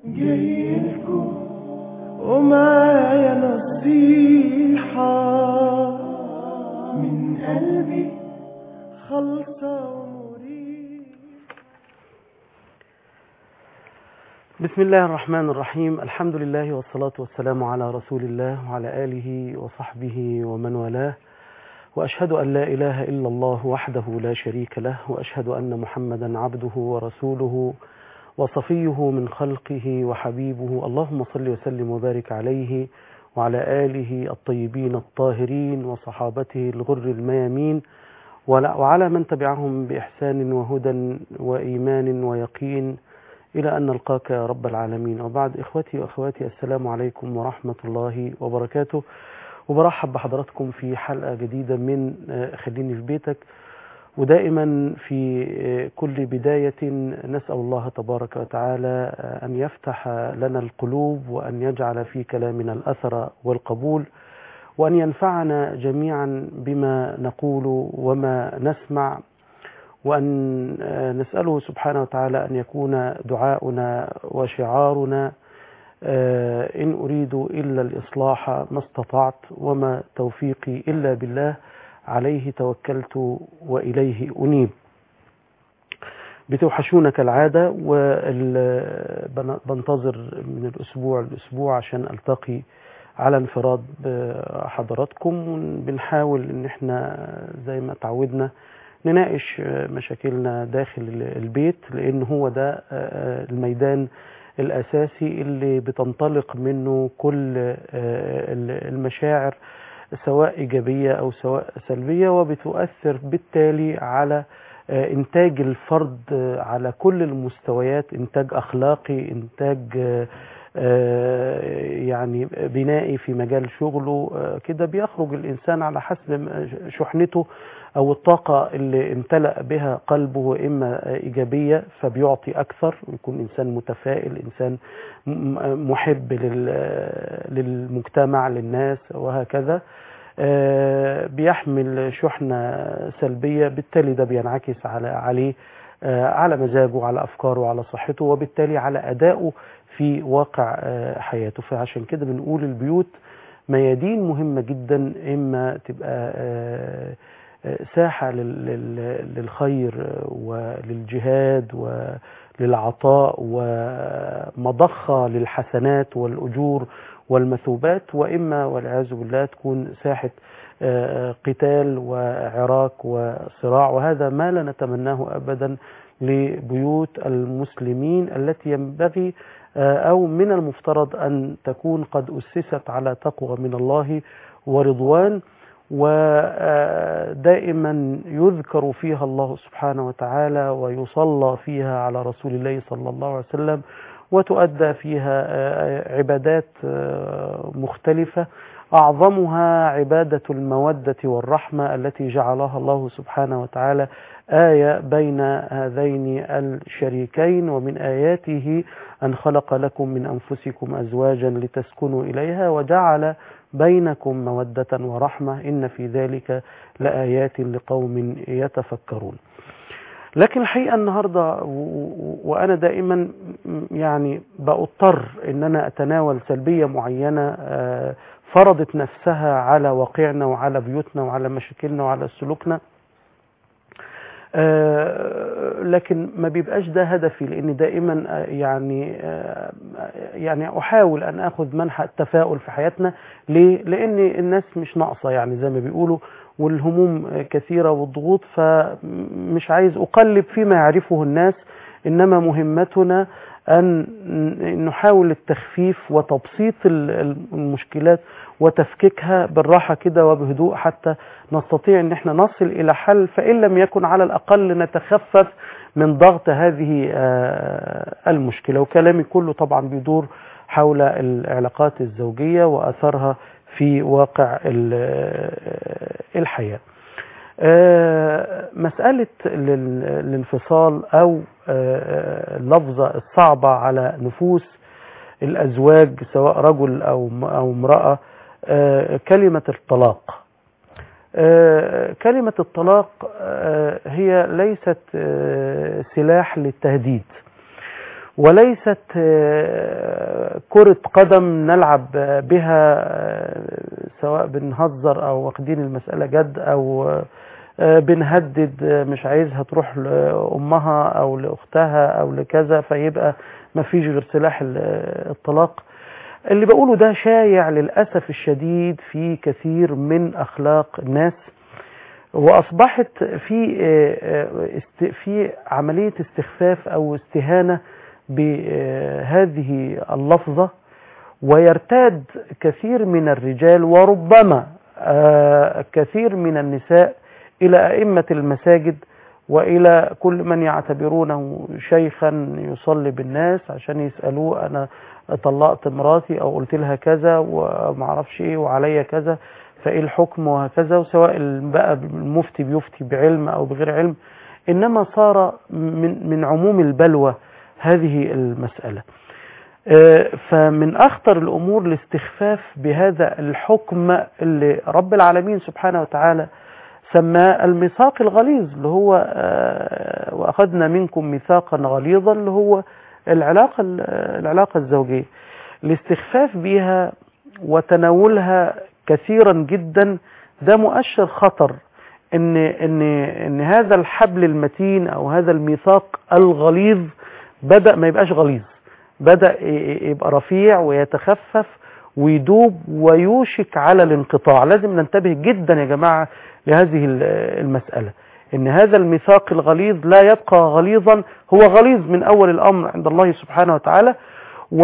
جايلكم ومعايا نصيحة من قلبي خلصة ومريحة بسم الله الرحمن الرحيم الحمد لله والصلاة والسلام على رسول الله وعلى آله وصحبه ومن والاه وأشهد أن لا إله إلا الله وحده لا شريك له وأشهد أن محمدا عبده ورسوله وصفيه من خلقه وحبيبه اللهم صل وسلم وبارك عليه وعلى آله الطيبين الطاهرين وصحابته الغر الميامين وعلى من تبعهم بإحسان وهدى وإيمان ويقين إلى أن نلقاك يا رب العالمين وبعد إخوتي وأخواتي السلام عليكم ورحمة الله وبركاته وبرحب بحضراتكم في حلقة جديدة من خليني في بيتك ودائما في كل بداية نسأل الله تبارك وتعالى أن يفتح لنا القلوب وأن يجعل في كلامنا الأثر والقبول وأن ينفعنا جميعا بما نقول وما نسمع وأن نسأله سبحانه وتعالى أن يكون دعاؤنا وشعارنا إن أريد إلا الإصلاح ما استطعت وما توفيقي إلا بالله عليه توكلت وإليه أنيب بتوحشونا كالعادة وبنتظر من الأسبوع للأسبوع عشان ألتقي على انفراد بحضراتكم بنحاول ان احنا زي ما تعودنا نناقش مشاكلنا داخل البيت لان هو ده الميدان الاساسي اللي بتنطلق منه كل المشاعر سواء ايجابيه او سواء سلبيه وبتؤثر بالتالي على انتاج الفرد على كل المستويات انتاج اخلاقي انتاج يعني بنائي في مجال شغله كده بيخرج الانسان على حسب شحنته او الطاقه اللي امتلأ بها قلبه اما ايجابيه فبيعطي اكثر ويكون انسان متفائل انسان محب للمجتمع للناس وهكذا بيحمل شحنه سلبيه بالتالي ده بينعكس على عليه على مزاجه على افكاره على صحته وبالتالي على ادائه في واقع حياته فعشان كده بنقول البيوت ميادين مهمة جدا إما تبقى ساحة للخير وللجهاد وللعطاء ومضخة للحسنات والأجور والمثوبات وإما والعياذ بالله تكون ساحة قتال وعراك وصراع وهذا ما لا نتمناه أبدا لبيوت المسلمين التي ينبغي أو من المفترض أن تكون قد أسست على تقوى من الله ورضوان ودائما يذكر فيها الله سبحانه وتعالى ويصلى فيها على رسول الله صلى الله عليه وسلم وتؤدى فيها عبادات مختلفة أعظمها عبادة المودة والرحمة التي جعلها الله سبحانه وتعالى آية بين هذين الشريكين ومن آياته أن خلق لكم من أنفسكم أزواجا لتسكنوا إليها وجعل بينكم مودة ورحمة إن في ذلك لآيات لقوم يتفكرون لكن الحقيقة النهاردة وأنا دائما يعني بأضطر أن أنا أتناول سلبية معينة فرضت نفسها على واقعنا وعلى بيوتنا وعلى مشاكلنا وعلى سلوكنا آه لكن ما بيبقاش ده هدفي لان دائما آه يعني آه يعني احاول ان اخذ منحى التفاؤل في حياتنا ليه؟ لان الناس مش ناقصه يعني زي ما بيقولوا والهموم كثيره والضغوط فمش عايز اقلب فيما يعرفه الناس انما مهمتنا ان نحاول التخفيف وتبسيط المشكلات وتفكيكها بالراحة كده وبهدوء حتى نستطيع ان احنا نصل الى حل فان لم يكن على الاقل نتخفف من ضغط هذه المشكلة وكلامي كله طبعا بيدور حول العلاقات الزوجية واثرها في واقع الحياة مسألة الانفصال أو اللفظة الصعبة على نفوس الأزواج سواء رجل أو أو امرأة كلمة الطلاق كلمة الطلاق هي ليست سلاح للتهديد وليست كرة قدم نلعب بها سواء بنهزر أو واخدين المسألة جد أو بنهدد مش عايزها تروح لأمها أو لأختها أو لكذا فيبقى مفيش غير سلاح الطلاق اللي بقوله ده شايع للأسف الشديد في كثير من أخلاق الناس وأصبحت في في عملية استخفاف أو استهانة بهذه اللفظة ويرتاد كثير من الرجال وربما كثير من النساء إلى أئمة المساجد وإلى كل من يعتبرونه شيخا يصلي بالناس عشان يسألوه أنا طلقت مراتي أو قلت لها كذا ومعرفش إيه وعليا كذا فإيه الحكم وهكذا وسواء بقى المفتي بيفتي بعلم أو بغير علم إنما صار من, من عموم البلوى هذه المسألة فمن أخطر الأمور الاستخفاف بهذا الحكم اللي رب العالمين سبحانه وتعالى سماه الميثاق الغليظ اللي هو وأخذنا منكم ميثاقا غليظا اللي هو العلاقة العلاقة الزوجية الاستخفاف بها وتناولها كثيرا جدا ده مؤشر خطر ان ان ان هذا الحبل المتين او هذا الميثاق الغليظ بدا ما يبقاش غليظ بدا يبقى رفيع ويتخفف ويدوب ويوشك على الانقطاع لازم ننتبه جدا يا جماعه لهذه المساله ان هذا الميثاق الغليظ لا يبقى غليظا هو غليظ من اول الامر عند الله سبحانه وتعالى و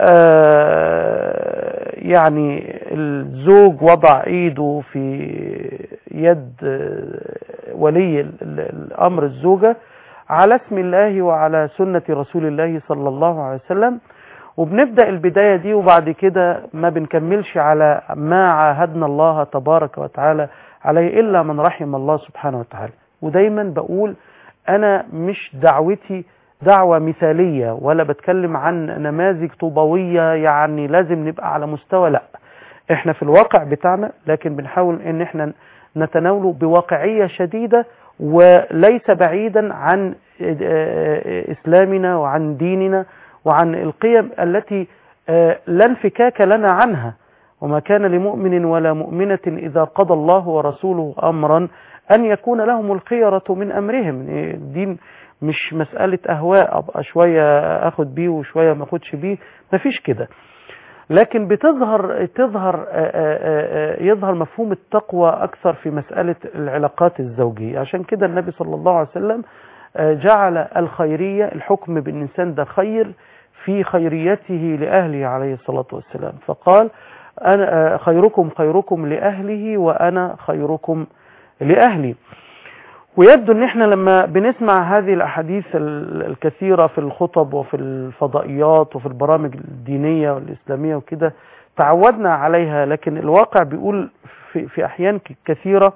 يعني الزوج وضع ايده في يد ولي الامر الزوجه على اسم الله وعلى سنه رسول الله صلى الله عليه وسلم وبنبدا البدايه دي وبعد كده ما بنكملش على ما عاهدنا الله تبارك وتعالى عليه الا من رحم الله سبحانه وتعالى ودايما بقول انا مش دعوتي دعوة مثالية ولا بتكلم عن نماذج طوبوية يعني لازم نبقى على مستوى لا احنا في الواقع بتاعنا لكن بنحاول ان احنا نتناوله بواقعية شديدة وليس بعيدا عن اسلامنا وعن ديننا وعن القيم التي لا انفكاك لنا عنها وما كان لمؤمن ولا مؤمنة إذا قضى الله ورسوله أمرا أن يكون لهم الخيرة من أمرهم الدين مش مسألة أهواء أبقى شوية أخد بيه وشوية ما أخدش بيه مفيش كده لكن بتظهر تظهر يظهر مفهوم التقوى أكثر في مسألة العلاقات الزوجية عشان كده النبي صلى الله عليه وسلم جعل الخيرية الحكم بالإنسان ده خير في خيريته لأهله عليه الصلاة والسلام فقال أنا خيركم خيركم لأهله وأنا خيركم لأهلي ويبدو ان احنا لما بنسمع هذه الاحاديث الكثيره في الخطب وفي الفضائيات وفي البرامج الدينيه والاسلاميه وكده تعودنا عليها لكن الواقع بيقول في, في احيان كثيره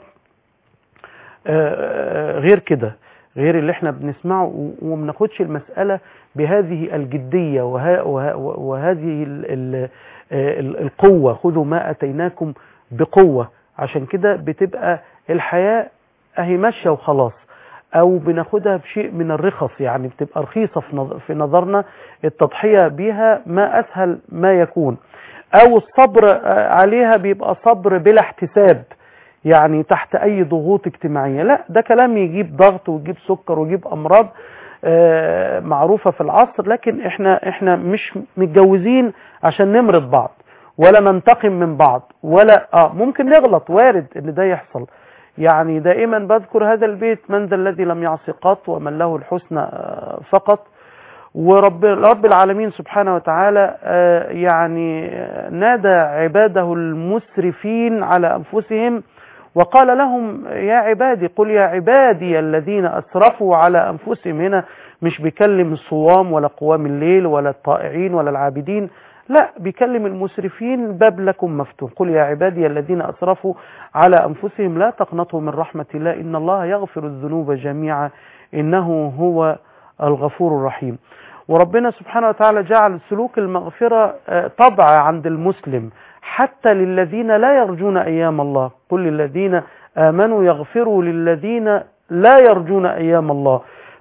غير كده غير اللي احنا بنسمعه وما بناخدش المساله بهذه الجديه وه وهذه القوه خذوا ما اتيناكم بقوه عشان كده بتبقى الحياه اهي ماشيه وخلاص او بناخدها بشيء من الرخص يعني بتبقى رخيصه في نظرنا التضحيه بيها ما اسهل ما يكون او الصبر عليها بيبقى صبر بلا احتساب يعني تحت اي ضغوط اجتماعيه لا ده كلام يجيب ضغط ويجيب سكر ويجيب امراض معروفه في العصر لكن احنا احنا مش متجوزين عشان نمرض بعض ولا ننتقم من بعض ولا اه ممكن نغلط وارد ان ده يحصل يعني دائما بذكر هذا البيت من ذا الذي لم يعص قط ومن له الحسنى فقط ورب رب العالمين سبحانه وتعالى يعني نادى عباده المسرفين على انفسهم وقال لهم يا عبادي قل يا عبادي الذين اسرفوا على انفسهم هنا مش بيكلم الصوام ولا قوام الليل ولا الطائعين ولا العابدين لا بيكلم المسرفين باب لكم مفتوح قل يا عبادي الذين أسرفوا على أنفسهم لا تقنطوا من رحمة الله إن الله يغفر الذنوب جميعا إنه هو الغفور الرحيم وربنا سبحانه وتعالى جعل سلوك المغفرة طبع عند المسلم حتى للذين لا يرجون أيام الله قل للذين آمنوا يغفروا للذين لا يرجون أيام الله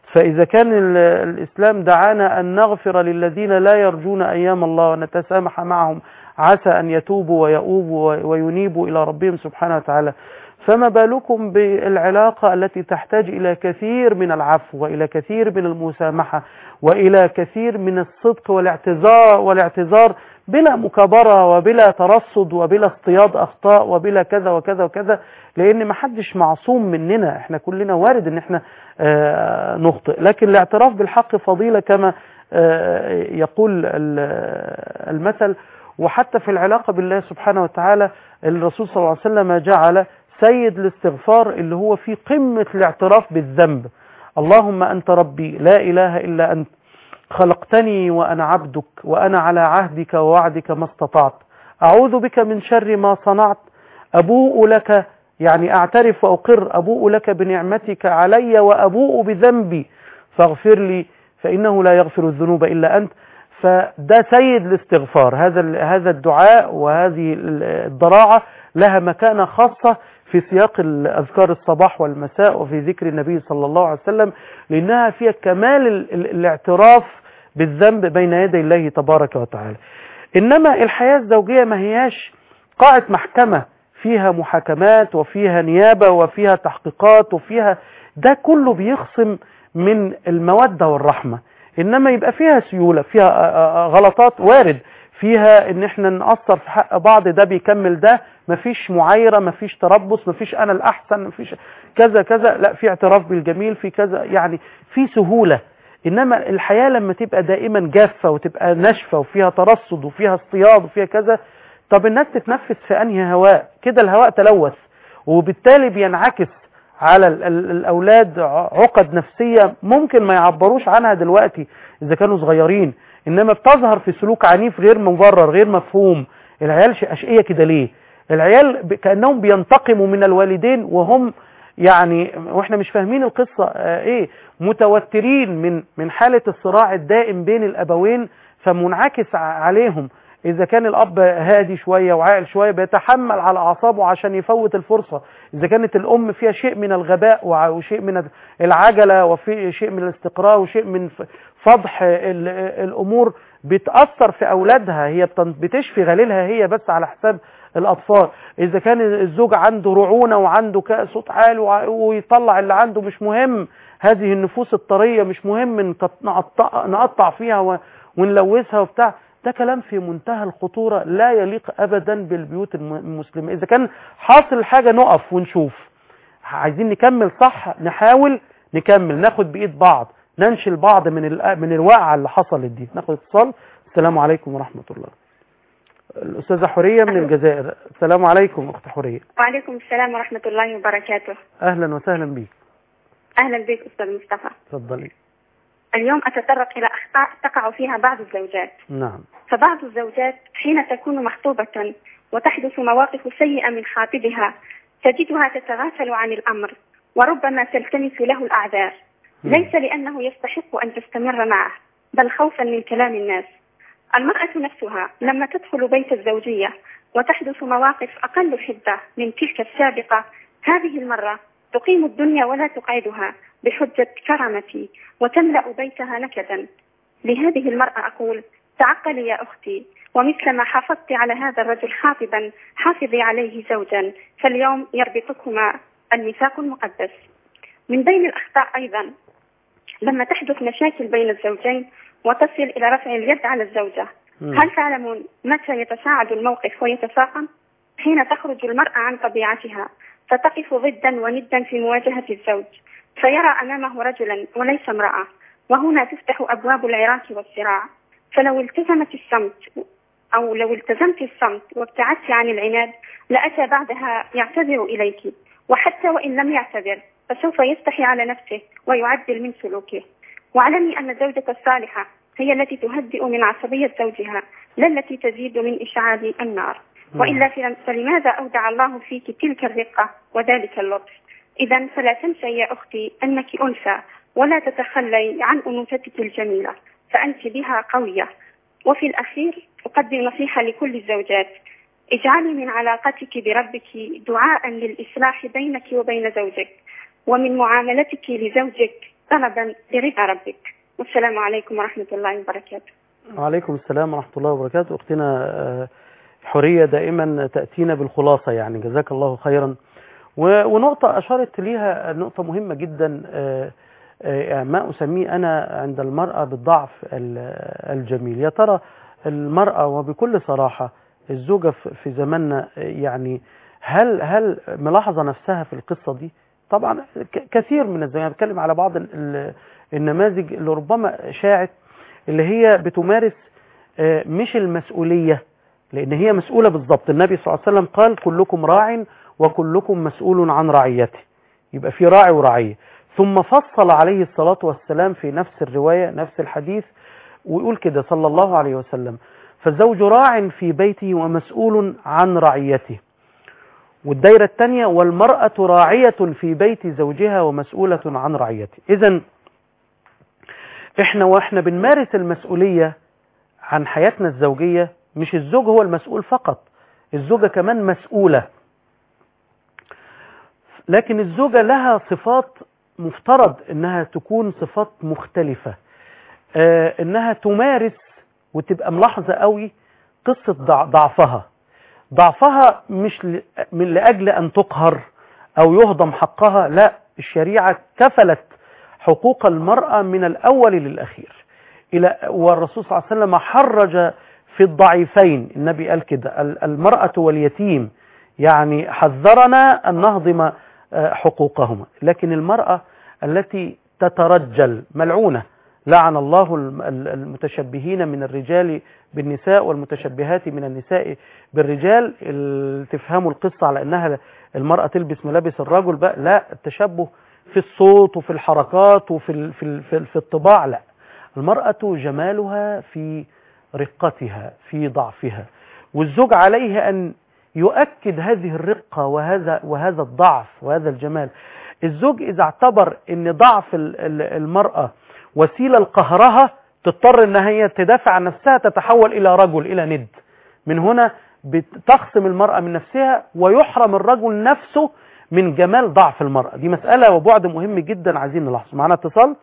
فإذا كان ال- الإسلام دعانا أن نغفر للذين لا يرجون أيام الله ونتسامح معهم عسى أن يتوبوا ويؤوبوا و- وينيبوا إلى ربهم سبحانه وتعالى فما بالكم بالعلاقة التي تحتاج إلى كثير من العفو وإلى كثير من المسامحة وإلى كثير من الصدق والاعتذار والاعتذار بلا مكابرة وبلا ترصد وبلا اصطياد أخطاء وبلا كذا وكذا وكذا لأن ما حدش معصوم مننا احنا كلنا وارد ان احنا آه، نخطئ لكن الاعتراف بالحق فضيلة كما آه، يقول ال- المثل وحتى في العلاقة بالله سبحانه وتعالى الرسول صلى الله عليه وسلم جعل سيد الاستغفار اللي هو في قمة الاعتراف بالذنب اللهم أنت ربي لا إله إلا أنت خلقتني وأنا عبدك وأنا على عهدك ووعدك ما استطعت أعوذ بك من شر ما صنعت أبوء لك يعني أعترف وأقر أبوء لك بنعمتك علي وأبوء بذنبي فاغفر لي فإنه لا يغفر الذنوب إلا أنت فده سيد الاستغفار هذا ال- هذا الدعاء وهذه ال- الضراعة لها مكانة خاصة في سياق الأذكار الصباح والمساء وفي ذكر النبي صلى الله عليه وسلم لأنها فيها كمال ال- ال- الاعتراف بالذنب بين يدي الله تبارك وتعالى إنما الحياة الزوجية ما هياش قاعة محكمة فيها محاكمات وفيها نيابة وفيها تحقيقات وفيها ده كله بيخصم من المودة والرحمة إنما يبقى فيها سيولة فيها آه، آه، غلطات وارد فيها ان احنا نقصر في حق بعض ده بيكمل ده مفيش معايرة مفيش تربص مفيش انا الاحسن مفيش كذا كذا لا في اعتراف بالجميل في كذا يعني في سهولة انما الحياة لما تبقى دائما جافة وتبقى ناشفة وفيها ترصد وفيها اصطياد وفيها كذا طب الناس تتنفس في انهي هواء كده الهواء تلوث وبالتالي بينعكس على ال- ال- الاولاد ع- عقد نفسية ممكن ما يعبروش عنها دلوقتي اذا كانوا صغيرين انما بتظهر في سلوك عنيف غير مبرر غير مفهوم العيال ش- اشقية كده ليه العيال ب- كأنهم بينتقموا من الوالدين وهم يعني واحنا مش فاهمين القصة آه، ايه متوترين من من حالة الصراع الدائم بين الابوين فمنعكس ع- عليهم اذا كان الاب هادي شوية وعاقل شوية بيتحمل على اعصابه عشان يفوت الفرصة اذا كانت الام فيها شيء من الغباء وع- وشيء من العجلة وفي شيء من الاستقراء وشيء من ف- فضح ال- الامور بتأثر في اولادها هي بتن- بتشفي غليلها هي بس على حساب الاطفال اذا كان الزوج عنده رعونة وعنده ك- صوت عالي وع- ويطلع اللي عنده مش مهم هذه النفوس الطرية مش مهم نقط- نقطع, نقطع فيها و- ونلوثها وبتاع ده كلام في منتهى الخطورة لا يليق ابدا بالبيوت الم- المسلمة اذا كان حاصل حاجة نقف ونشوف عايزين نكمل صح نحاول نكمل ناخد بايد بعض ننشل بعض من ال- من الواقعة اللي حصلت دي ناخد اتصال السلام عليكم ورحمة الله الأستاذة حورية من الجزائر السلام عليكم أخت حورية وعليكم السلام ورحمة الله وبركاته أهلا وسهلا بيك أهلا بك أستاذ مصطفى تفضلي اليوم أتطرق إلى أخطاء تقع فيها بعض الزوجات نعم فبعض الزوجات حين تكون مخطوبة وتحدث مواقف سيئة من خاطبها تجدها تتغافل عن الأمر وربما تلتمس له الأعذار مم. ليس لأنه يستحق أن تستمر معه بل خوفا من كلام الناس المرأة نفسها لما تدخل بيت الزوجية وتحدث مواقف أقل حدة من تلك السابقة هذه المرة تقيم الدنيا ولا تقعدها بحجة كرامتي وتملأ بيتها نكدا لهذه المرأة أقول تعقلي يا أختي ومثلما حافظت على هذا الرجل خاطبا حافظي عليه زوجا فاليوم يربطكما الميثاق المقدس من بين الأخطاء أيضا لما تحدث مشاكل بين الزوجين وتصل إلى رفع اليد على الزوجة مم. هل تعلمون متى يتصاعد الموقف ويتفاقم؟ حين تخرج المرأة عن طبيعتها فتقف ضدا وندا في مواجهة الزوج فيرى أمامه رجلا وليس امرأة وهنا تفتح أبواب العراك والصراع فلو التزمت الصمت أو لو التزمت الصمت وابتعدت عن العناد لأتى بعدها يعتذر إليك وحتى وإن لم يعتذر فسوف يستحي على نفسه ويعدل من سلوكه واعلمي أن الزوجة الصالحة هي التي تهدئ من عصبية زوجها لا التي تزيد من إشعال النار وإلا فل- فلماذا أودع الله فيك تلك الرقة وذلك اللطف إذا فلا تنسي يا أختي أنك أنثى ولا تتخلي عن أنوثتك الجميلة فأنت بها قوية وفي الأخير أقدم نصيحة لكل الزوجات اجعلي من علاقتك بربك دعاء للإصلاح بينك وبين زوجك ومن معاملتك لزوجك طلبا برضا ربك والسلام عليكم ورحمة الله وبركاته وعليكم السلام ورحمة الله وبركاته أختنا آه، حورية دائما تأتينا بالخلاصة يعني جزاك الله خيرا و- ونقطة أشارت ليها نقطة مهمة جدا آه، آه، ما أسميه أنا عند المرأة بالضعف ال- الجميل يا ترى المرأة وبكل صراحة الزوجة في- في زماننا آه، يعني هل هل ملاحظة نفسها في القصة دي طبعا ك- كثير من الزوجات بتكلم على بعض ال- ال- النماذج اللي ربما شاعت اللي هي بتمارس آه، مش المسؤولية لأن هي مسؤولة بالضبط النبي صلى الله عليه وسلم قال كلكم راع وكلكم مسؤول عن رعيته يبقى في راعي ورعية ثم فصل عليه الصلاة والسلام في نفس الرواية نفس الحديث ويقول كده صلى الله عليه وسلم فالزوج راع في بيته ومسؤول عن رعيته والدايرة الثانية والمرأة راعية في بيت زوجها ومسؤولة عن رعيته إذا احنا واحنا بنمارس المسؤولية عن حياتنا الزوجية مش الزوج هو المسؤول فقط الزوجة كمان مسؤولة لكن الزوجة لها صفات مفترض انها تكون صفات مختلفة آه انها تمارس وتبقى ملاحظة قوي قصة ضع- ضعفها ضعفها مش ل- من لأجل أن تقهر أو يهضم حقها لا الشريعة كفلت حقوق المرأة من الأول للأخير إلى والرسول صلى الله عليه وسلم حرج في الضعيفين النبي قال كده ال- المرأة واليتيم يعني حذرنا أن نهضم آه، حقوقهما لكن المرأة التي تترجل ملعونة لعن الله الم- ال- المتشبهين من الرجال بالنساء والمتشبهات من النساء بالرجال ال- تفهموا القصة على أنها المرأة تلبس ملابس الرجل بقى لا التشبه في الصوت وفي الحركات وفي ال- في ال- في ال- في الطباع لا المرأة جمالها في رقتها في ضعفها والزوج عليه أن يؤكد هذه الرقة وهذا وهذا الضعف وهذا الجمال الزوج إذا اعتبر أن ضعف ال- ال- المرأة وسيلة لقهرها تضطر أن هي تدافع عن نفسها تتحول إلى رجل إلى ند من هنا بتخصم المرأة من نفسها ويحرم الرجل نفسه من جمال ضعف المرأة دي مسألة وبعد مهم جدا عايزين نلاحظه معنا اتصال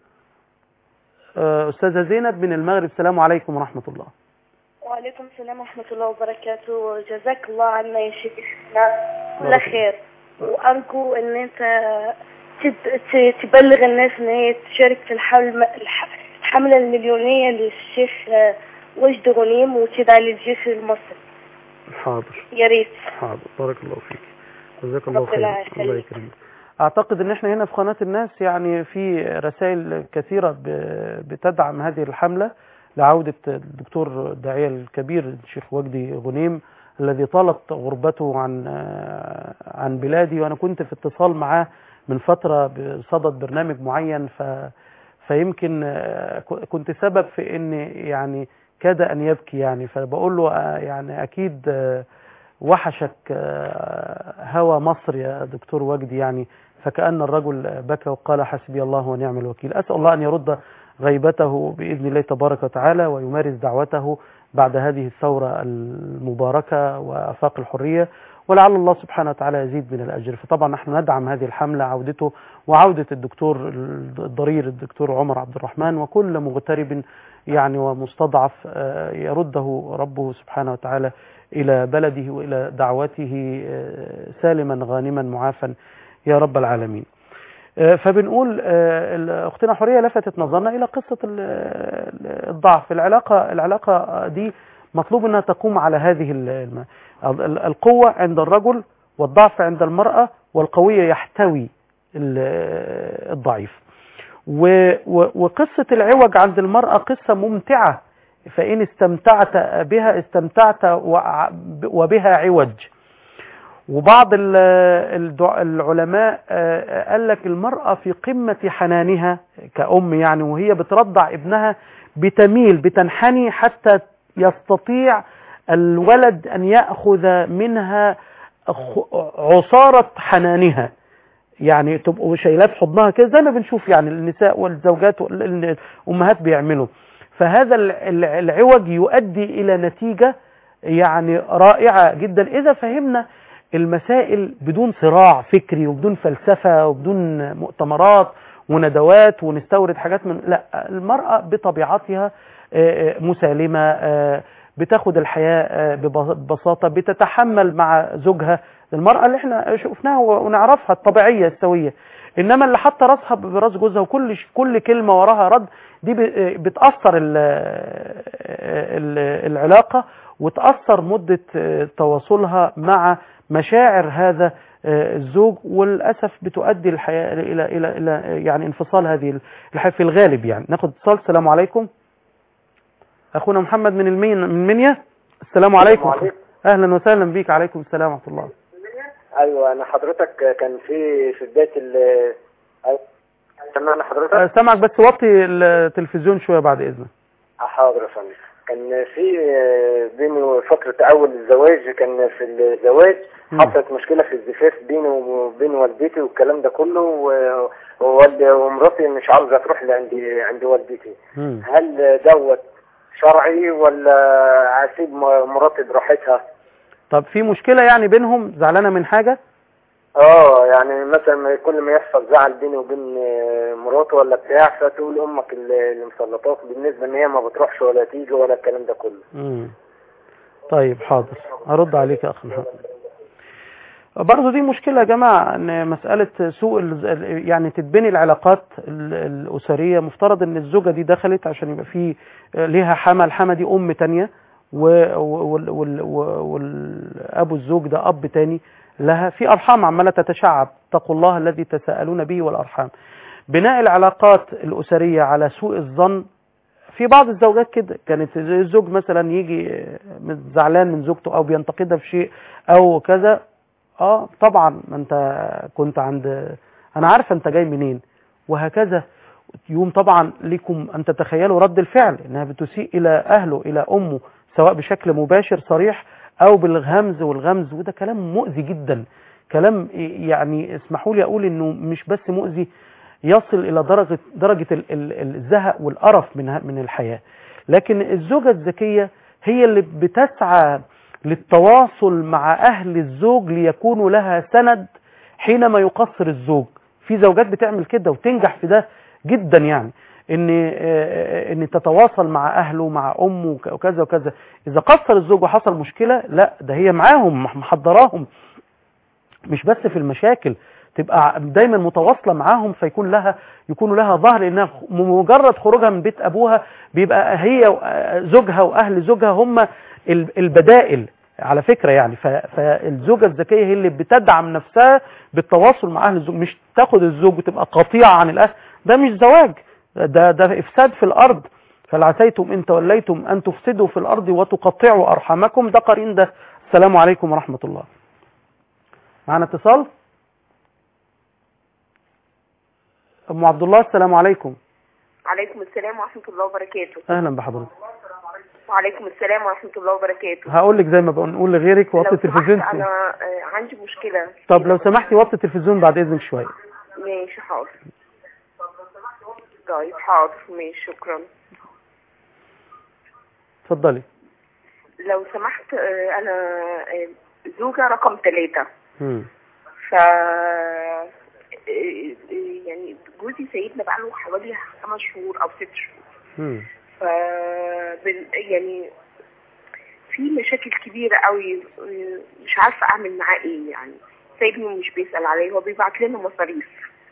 آه، أستاذة زينب من المغرب السلام عليكم ورحمة الله وعليكم السلام ورحمة الله وبركاته جزاك الله عنا يا شيخنا كل بارك خير وأرجو إن أنت تد- ت- تبلغ الناس إن هي تشارك في الحملة الحملة المليونية للشيخ آه، وجد غنيم وتدعى للجيش المصري حاضر يا ريت حاضر بارك الله فيك جزاك الله ربنا خير يخليك. الله يكرمك اعتقد ان احنا هنا في قناة الناس يعني في رسائل كثيرة ب- بتدعم هذه الحملة لعودة الدكتور الداعية الكبير الشيخ وجدي غنيم الذي طالت غربته عن عن بلادي وانا كنت في اتصال معاه من فترة بصدد برنامج معين ف فيمكن آه، ك- كنت سبب في ان يعني كاد ان يبكي يعني فبقول له آه، يعني اكيد آه، وحشك آه، هوى مصر يا دكتور وجدي يعني فكأن الرجل بكى وقال حسبي الله ونعم الوكيل أسأل الله أن يرد غيبته بإذن الله تبارك وتعالى ويمارس دعوته بعد هذه الثورة المباركة وأفاق الحرية ولعل الله سبحانه وتعالى يزيد من الأجر فطبعا نحن ندعم هذه الحملة عودته وعودة الدكتور الضرير الدكتور عمر عبد الرحمن وكل مغترب يعني ومستضعف آه، يرده ربه سبحانه وتعالى إلى بلده وإلى دعوته آه، سالما غانما معافا يا رب العالمين آه، فبنقول آه، أختنا حورية لفتت نظرنا إلى قصة ال- ال- الضعف العلاقة العلاقة دي مطلوب أنها تقوم على هذه ال- الم- ال- القوة عند الرجل والضعف عند المرأة والقوية يحتوي ال- الضعيف و- و- وقصة العوج عند المرأة قصة ممتعة فإن استمتعت بها استمتعت وع- وبها عوج وبعض ال- الدع- العلماء آه، قال لك المرأة في قمة حنانها كأم يعني وهي بترضع ابنها بتميل بتنحني حتى يستطيع الولد أن يأخذ منها خ- عصارة حنانها يعني تبقوا شايلاه في حضنها كده زي ما بنشوف يعني النساء والزوجات والأمهات بيعملوا فهذا ال- ال- العوج يؤدي إلى نتيجة يعني رائعة جدا إذا فهمنا المسائل بدون صراع فكري وبدون فلسفة وبدون مؤتمرات وندوات ونستورد حاجات من لا المرأة بطبيعتها آه، آه، مسالمة آه، بتاخد الحياة آه، بب- ببساطة بتتحمل مع زوجها المرأة اللي احنا شفناها ونعرفها الطبيعية السوية انما اللي حاطه راسها براس جوزها وكل ش- كل كلمه وراها رد دي ب- بتاثر ال- ال- العلاقه وتاثر مده تواصلها مع مشاعر هذا الزوج وللاسف بتؤدي الحياه الى الى الى يعني انفصال هذه الحياه في الغالب يعني ناخد اتصال السلام عليكم اخونا محمد من المين من منيا السلام عليكم عليكم. اهلا وسهلا بيك عليكم السلام ورحمه الله ايوه انا حضرتك كان في في بدايه ال أيوة. سمعنا أه، حضرتك سامعك بس وطي التلفزيون شويه بعد اذنك حاضر يا فندم كان في آه، بينه فترة أول الزواج كان في الزواج مم. حصلت مشكلة في الزفاف بينه وبين والدتي والكلام ده كله و- ووالد- ومراتي مش عاوزة تروح لعند عند والدتي مم. هل دوت شرعي ولا هسيب م- مراتي براحتها؟ طب في مشكله يعني بينهم زعلانه من حاجه اه يعني مثلا ما- كل ما يحصل زعل بيني وبين آه، مراته ولا بتاع فتقول امك اللي اللي مسلطاك بالنسبه ان هي ما بتروحش ولا تيجي ولا الكلام ده كله مم. طيب حاضر هرد عليك يا اخ محمد برضه دي مشكلة يا جماعة ان مسألة سوء ال- يعني تتبني العلاقات ال- الأسرية مفترض ان الزوجة دي دخلت عشان يبقى في ليها حما الحما دي أم تانية و- وال- وال- والأبو الزوج ده أب تاني لها في أرحام عمالة تتشعب اتقوا الله الذي تساءلون به والأرحام بناء العلاقات الأسرية على سوء الظن في بعض الزوجات كده كانت الزوج مثلا يجي من- زعلان من زوجته او بينتقدها في شيء او كذا اه طبعا ما انت كنت عند انا عارفه انت جاي منين وهكذا يوم طبعا لكم ان تتخيلوا رد الفعل انها بتسيء الى اهله الى امه سواء بشكل مباشر صريح او بالغمز والغمز وده كلام مؤذي جدا كلام يعني اسمحوا لي اقول انه مش بس مؤذي يصل الى درجه درجه ال- ال- الزهق والقرف من ه- من الحياه لكن الزوجه الذكيه هي اللي بتسعى للتواصل مع اهل الزوج ليكونوا لها سند حينما يقصر الزوج في زوجات بتعمل كده وتنجح في ده جدا يعني ان آه، ان تتواصل مع اهله مع امه وك- وكذا وكذا اذا قصر الزوج وحصل مشكله لا ده هي معاهم مح- محضراهم مش بس في المشاكل تبقى دايما متواصله معاهم فيكون لها يكون لها ظهر لانها مجرد خروجها من بيت ابوها بيبقى هي و- زوجها واهل زوجها هم ال- البدائل على فكره يعني ف- فالزوجه الذكيه هي اللي بتدعم نفسها بالتواصل مع اهل الزوج مش تاخد الزوج وتبقى قطيعه عن الاهل ده مش زواج ده ده افساد في الارض فهل عسيتم ان توليتم ان تفسدوا في الارض وتقطعوا ارحامكم ده قرين ده السلام عليكم ورحمه الله معنا اتصال ام عبد الله السلام عليكم عليكم السلام ورحمة الله وبركاته اهلا بحضرتك وعليكم السلام ورحمة الله وبركاته هقول لك زي ما بنقول لغيرك وطي لو التلفزيون سمحت أنا آه، عندي مشكلة طب لو سمحتي وطي التلفزيون بعد اذنك شويه ماشي حاضر طيب حاضر ماشي شكرا اتفضلي لو سمحت آه، أنا آه، زوجة رقم ثلاثة مم. ف آه، يعني جوزي سايبنا بقاله حوالي خمس شهور أو ست شهور مم. ف بال- يعني في مشاكل كبيرة قوي مش عارفة أعمل معاه إيه يعني سايبني ومش بيسأل عليا هو بيبعت لنا مصاريف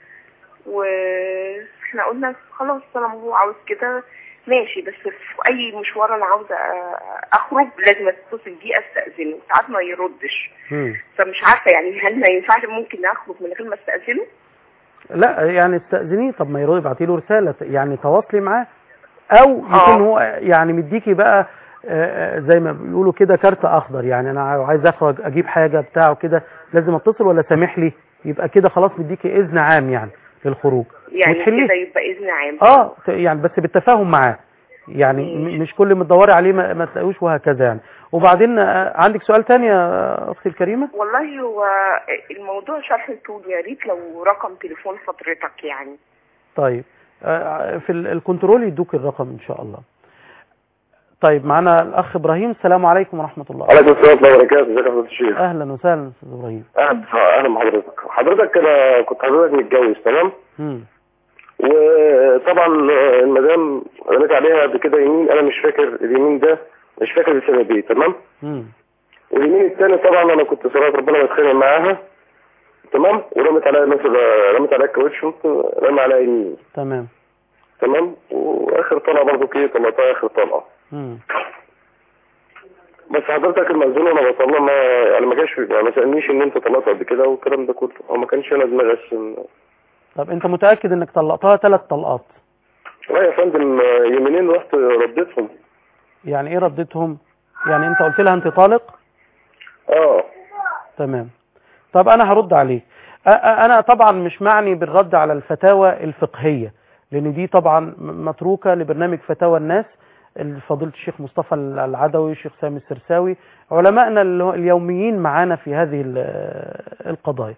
واحنا قلنا خلاص طالما هو عاوز كده ماشي بس في أي مشوار أنا عاوزة أخرج لازم أتصل بيه أستأذنه ساعات ما يردش مم. فمش عارفة يعني هل ما ينفعش ممكن أخرج من غير ما أستأذنه؟ لا يعني استأذنيه طب ما يرد ابعتي له رسالة يعني تواصلي معاه او يكون آه. هو يعني مديكي بقى آه، آه، زي ما بيقولوا كده كارت اخضر يعني انا عايز اخرج اجيب حاجة بتاعه كده لازم اتصل ولا سامح لي يبقى كده خلاص مديكي اذن عام يعني للخروج يعني وتحليه. كده يبقى إذن عام اه ت- يعني بس بالتفاهم معاه يعني م- مش كل ما تدوري عليه ما, ما تلاقوش وهكذا يعني وبعدين آه، عندك سؤال تاني يا اختي الكريمة والله هو الموضوع شرح طول يا ريت لو رقم تليفون حضرتك يعني طيب آه، في ال- الكنترول يدوك الرقم ان شاء الله طيب معنا الاخ ابراهيم السلام عليكم ورحمه الله عليكم السلام ورحمه الله وبركاته ازيك يا فضيله الشيخ اهلا وسهلا استاذ ابراهيم اهلا اهلا بحضرتك حضرتك كده كنت حضرتك متجوز تمام مم. وطبعا المدام قالت عليها قبل كده يمين انا مش فاكر اليمين ده مش فاكر بسبب ايه تمام مم. واليمين الثاني طبعا انا كنت صراحه ربنا متخانق معاها تمام ورمت عليا مثلا رمت عليا الكاوتش رمى عليا يمين تمام تمام واخر طلقه برضه كده طلقتها اخر طلقه مم. بس حضرتك المأذون انا بطلع ما يعني ما جاش يعني ما سالنيش ان انت طلقت قبل كده والكلام ده كله هو ما كانش انا دماغي أصلاً. طب انت متأكد انك طلقتها ثلاث طلقات لا يا فندم يومين رحت رديتهم يعني ايه رديتهم يعني انت قلت لها انت طالق اه تمام طب انا هرد عليك أ- أ- انا طبعا مش معني بالرد على الفتاوى الفقهية لان دي طبعا م- متروكة لبرنامج فتاوى الناس فضيلة الشيخ مصطفى العدوي الشيخ سامي السرساوي علمائنا اللي هو اليوميين معانا في هذه ال- القضايا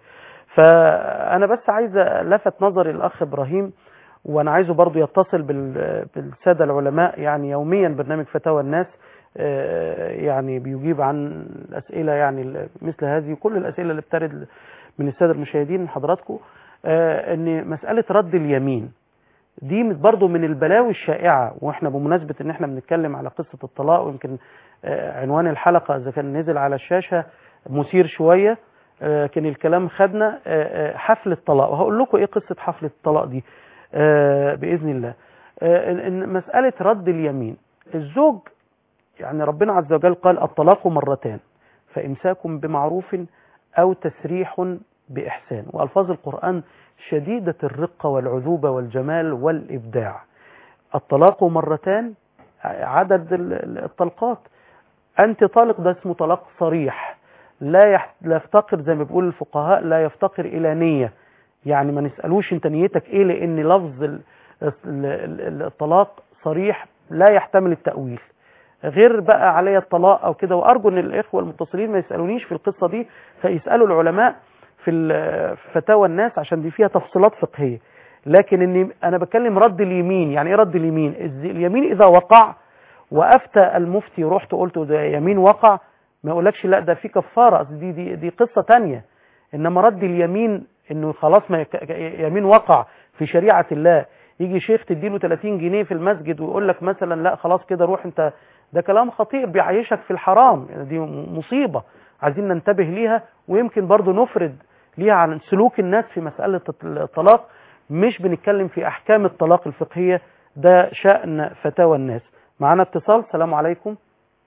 فانا بس عايز لفت نظري الاخ ابراهيم وانا عايزه برضو يتصل بال- بالساده العلماء يعني يوميا برنامج فتاوى الناس آه، يعني بيجيب عن الاسئله يعني ال- مثل هذه وكل الاسئله اللي بترد من الساده المشاهدين من حضراتكم آه، ان مساله رد اليمين دي برضو من البلاوي الشائعه واحنا بمناسبه ان احنا بنتكلم على قصه الطلاق ويمكن آه، عنوان الحلقه اذا كان نزل على الشاشه مثير شويه آه، لكن الكلام خدنا آه، آه، حفل الطلاق وهقول لكم ايه قصه حفل الطلاق دي آه، باذن الله آه، إن- ان مساله رد اليمين الزوج يعني ربنا عز وجل قال الطلاق مرتان فإمساك بمعروف أو تسريح بإحسان وألفاظ القرآن شديدة الرقة والعذوبة والجمال والإبداع الطلاق مرتان عدد ال- ال- الطلقات أنت طالق ده اسمه طلاق صريح لا يح- لا يفتقر زي ما بيقول الفقهاء لا يفتقر إلى نية يعني ما نسألوش أنت نيتك إيه لأن لفظ ال- ال- ال- الطلاق صريح لا يحتمل التأويل غير بقى علي الطلاق او كده وارجو ان الاخوه المتصلين ما يسالونيش في القصه دي فيسالوا العلماء في ال- في فتاوى الناس عشان دي فيها تفصيلات فقهيه لكن اني انا بتكلم رد اليمين يعني ايه رد اليمين الز- اليمين اذا وقع وافتى المفتي ورحت قلت ده يمين وقع ما يقولكش لا ده في كفاره أصل دي دي دي قصه تانية انما رد اليمين انه خلاص ما يك- يمين وقع في شريعه الله يجي شيخ تديله 30 جنيه في المسجد ويقول لك مثلا لا خلاص كده روح انت ده كلام خطير بيعيشك في الحرام يعني دي مصيبة عايزين ننتبه ليها ويمكن برضو نفرد ليها عن سلوك الناس في مسألة الطلاق مش بنتكلم في أحكام الطلاق الفقهية ده شأن فتاوى الناس معنا اتصال السلام عليكم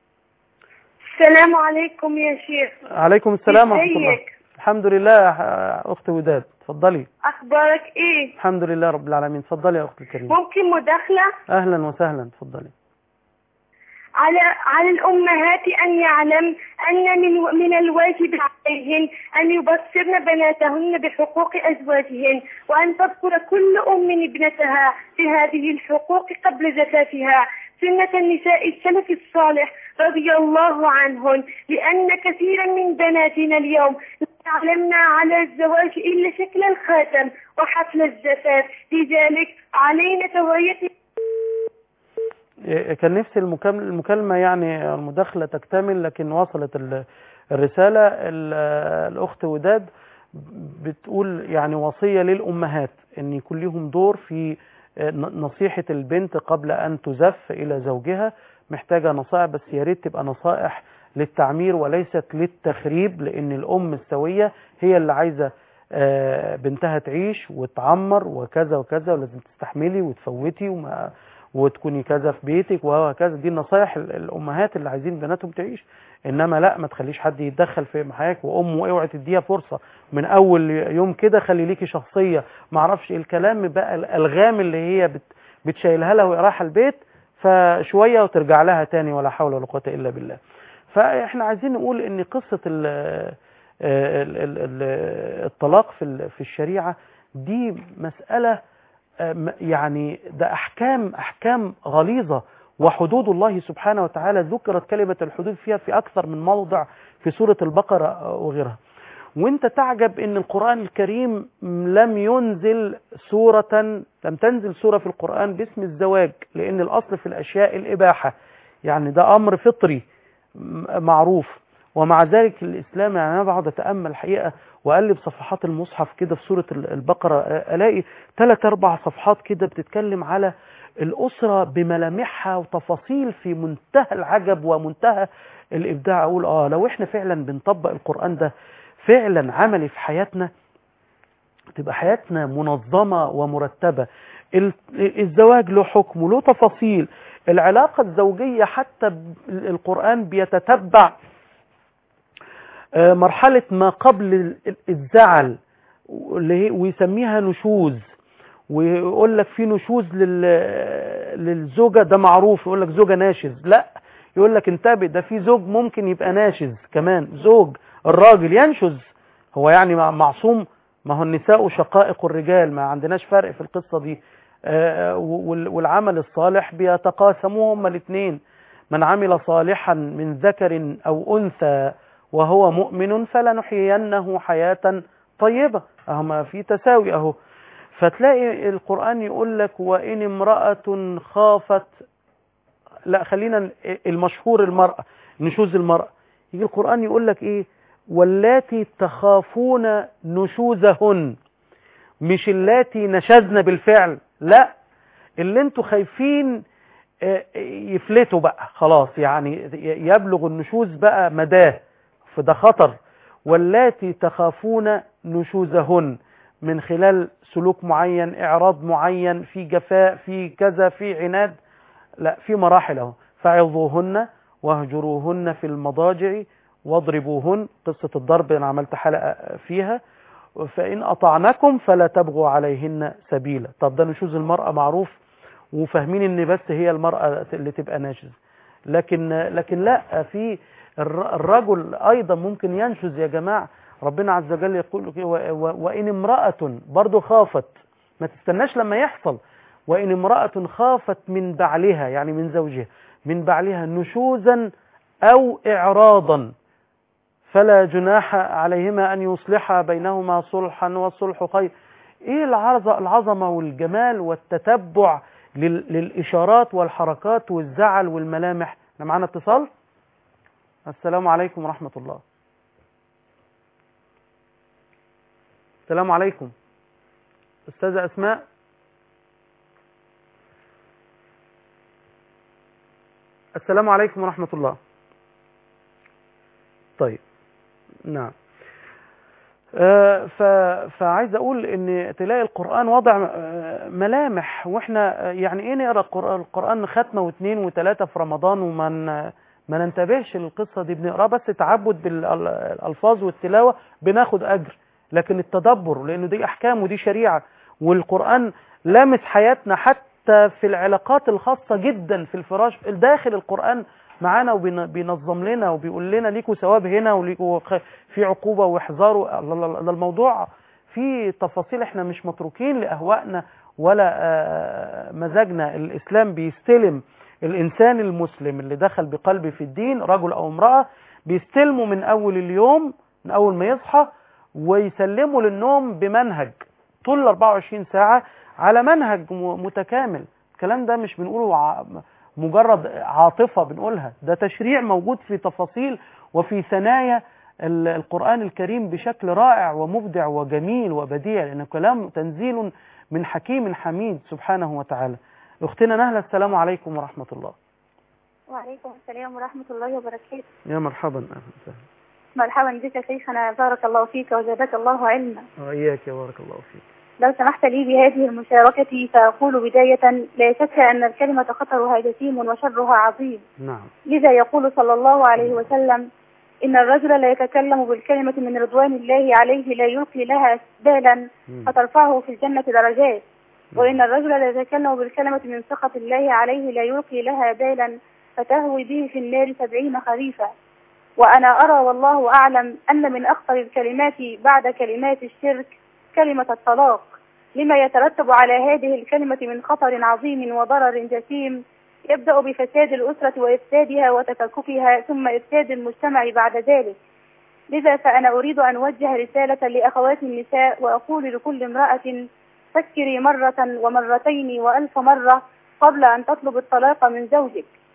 السلام عليكم يا شيخ عليكم السلام ورحمة الله ازيك الحمد لله يا أخت وداد اتفضلي اخبارك ايه الحمد لله رب العالمين اتفضلي يا أختي الكريمة ممكن مداخلة أهلا وسهلا اتفضلي على على الأمهات أن يعلم أن من من الواجب عليهن أن يبصرن بناتهن بحقوق أزواجهن وأن تذكر كل أم ابنتها بهذه الحقوق قبل زفافها سنة النساء السلف الصالح رضي الله عنهن لأن كثيرا من بناتنا اليوم لا يعلمن على الزواج إلا شكل الخاتم وحفل الزفاف لذلك علينا توعية إيه، كان نفسي المكالمة, المكالمة يعني المداخلة تكتمل لكن وصلت ال- الرسالة ال- الأخت وداد بتقول يعني وصية للأمهات أن يكون لهم دور في ن- نصيحة البنت قبل أن تزف إلى زوجها محتاجة نصائح بس يا ريت تبقى نصائح للتعمير وليست للتخريب لأن الأم السوية هي اللي عايزة آه، بنتها تعيش وتعمر وكذا وكذا ولازم تستحملي وتفوتي وما وتكوني كذا في بيتك وهكذا دي النصايح ال- الامهات اللي عايزين بناتهم تعيش انما لا ما تخليش حد يتدخل في حياتك وامه اوعي تديها فرصه من اول يوم كده خلي ليكي شخصيه ما اعرفش إيه الكلام بقى الالغام اللي هي بت بتشيلها لها وهي رايحه البيت فشويه وترجع لها تاني ولا حول ولا قوه الا بالله فاحنا عايزين نقول ان قصه ال ال- ال- ال- الطلاق في ال- في الشريعه دي مساله آم، يعني ده احكام احكام غليظه وحدود الله سبحانه وتعالى ذكرت كلمه الحدود فيها في اكثر من موضع في سوره البقره وغيرها وانت تعجب ان القران الكريم لم ينزل سوره لم تنزل سوره في القران باسم الزواج لان الاصل في الاشياء الاباحه يعني ده امر فطري م- معروف ومع ذلك الإسلام يعني أنا بقعد أتأمل الحقيقة وأقلب صفحات المصحف كده في سورة ال- البقرة آه، ألاقي ثلاث أربع صفحات كده بتتكلم على الأسرة بملامحها وتفاصيل في منتهى العجب ومنتهى الإبداع أقول آه لو إحنا فعلا بنطبق القرآن ده فعلا عملي في حياتنا تبقى حياتنا منظمة ومرتبة ال- الزواج له حكم وله تفاصيل العلاقة الزوجية حتى ب- القرآن بيتتبع آه، مرحلة ما قبل ال- الزعل اللي هي- ويسميها نشوز ويقول لك في نشوز لل... للزوجة ده معروف يقول لك زوجة ناشز لا يقول لك انتبه ده في زوج ممكن يبقى ناشز كمان زوج الراجل ينشز هو يعني مع- معصوم ما هو النساء شقائق الرجال ما عندناش فرق في القصة دي آه، وال- والعمل الصالح بيتقاسموه هما الاثنين من عمل صالحا من ذكر أو أنثى وهو مؤمن فلنحيينه حياة طيبة أهو ما في تساوي أهو فتلاقي القرآن يقول لك وإن امرأة خافت لا خلينا المشهور المرأة نشوز المرأة يجي القرآن يقول لك إيه واللاتي تخافون نشوزهن مش اللاتي نشزن بالفعل لا اللي انتوا خايفين آه، يفلتوا بقى خلاص يعني يبلغ النشوز بقى مداه فده خطر واللاتي تخافون نشوزهن من خلال سلوك معين اعراض معين في جفاء في كذا في عناد لا في مراحل اهو فعظوهن واهجروهن في المضاجع واضربوهن قصة الضرب انا عملت حلقة فيها فإن أطعنكم فلا تبغوا عليهن سبيلا طب ده نشوز المرأة معروف وفاهمين ان بس هي المرأة اللي تبقى ناشز لكن لكن لا في الر- الرجل ايضا ممكن ينشز يا جماعة ربنا عز وجل يقول كده، و- و- وان امرأة برضو خافت ما تستناش لما يحصل وان امرأة خافت من بعلها يعني من زوجها من بعلها نشوزا او اعراضا فلا جناح عليهما ان يصلحا بينهما صلحا والصلح خير ايه العظ- العظمه والجمال والتتبع لل- للاشارات والحركات والزعل والملامح احنا معانا اتصال السلام عليكم ورحمه الله السلام عليكم استاذه اسماء السلام عليكم ورحمه الله طيب نعم آه، ف- فعايز اقول ان تلاقي القران وضع آه، ملامح واحنا آه، يعني ايه نقرا القران القران ختمه واثنين وثلاثه في رمضان وما ن- ما ننتبهش للقصه دي بنقراه بس تعبد بالالفاظ والتلاوه بناخد اجر لكن التدبر لانه دي احكام ودي شريعه والقران لامس حياتنا حتى في العلاقات الخاصه جدا في الفراش داخل القران معانا وبينظم لنا وبيقول لنا ليكوا ثواب هنا وليكوا خ- في عقوبه واحذار الله- الله- ده الموضوع في تفاصيل احنا مش متروكين لاهوائنا ولا آه، مزاجنا الاسلام بيستلم الانسان المسلم اللي دخل بقلبه في الدين رجل او امراه بيستلمه من اول اليوم من اول ما يصحى ويسلمه للنوم بمنهج طول ال 24 ساعه على منهج م- متكامل الكلام ده مش بنقوله ع- مجرد عاطفة بنقولها ده تشريع موجود في تفاصيل وفي ثنايا ال- القرآن الكريم بشكل رائع ومبدع وجميل وبديع لأنه كلام تنزيل من حكيم حميد سبحانه وتعالى أختنا نهلة السلام عليكم ورحمة الله وعليكم السلام ورحمة الله وبركاته يا مرحبا أهلا وسهلا مرحبا بك يا شيخنا بارك الله فيك وزادك الله علما وإياك يا بارك الله فيك لو سمحت لي بهذه المشاركة فأقول بداية لا شك أن الكلمة خطرها جسيم وشرها عظيم نعم لذا يقول صلى الله عليه وسلم إن الرجل لا يتكلم بالكلمة من رضوان الله عليه لا يلقي لها بالا مم. فترفعه في الجنة درجات وإن الرجل لا يتكلم بالكلمة من سخط الله عليه لا يلقي لها بالا فتهوي به في النار سبعين خريفا وأنا أرى والله أعلم أن من أخطر الكلمات بعد كلمات الشرك كلمة الطلاق لما يترتب على هذه الكلمة من خطر عظيم وضرر جسيم يبدأ بفساد الأسرة وإفسادها وتفككها ثم إفساد المجتمع بعد ذلك لذا فأنا أريد أن أوجه رسالة لأخوات النساء وأقول لكل امرأة فكري مرة ومرتين وألف مرة قبل أن تطلب الطلاق من زوجك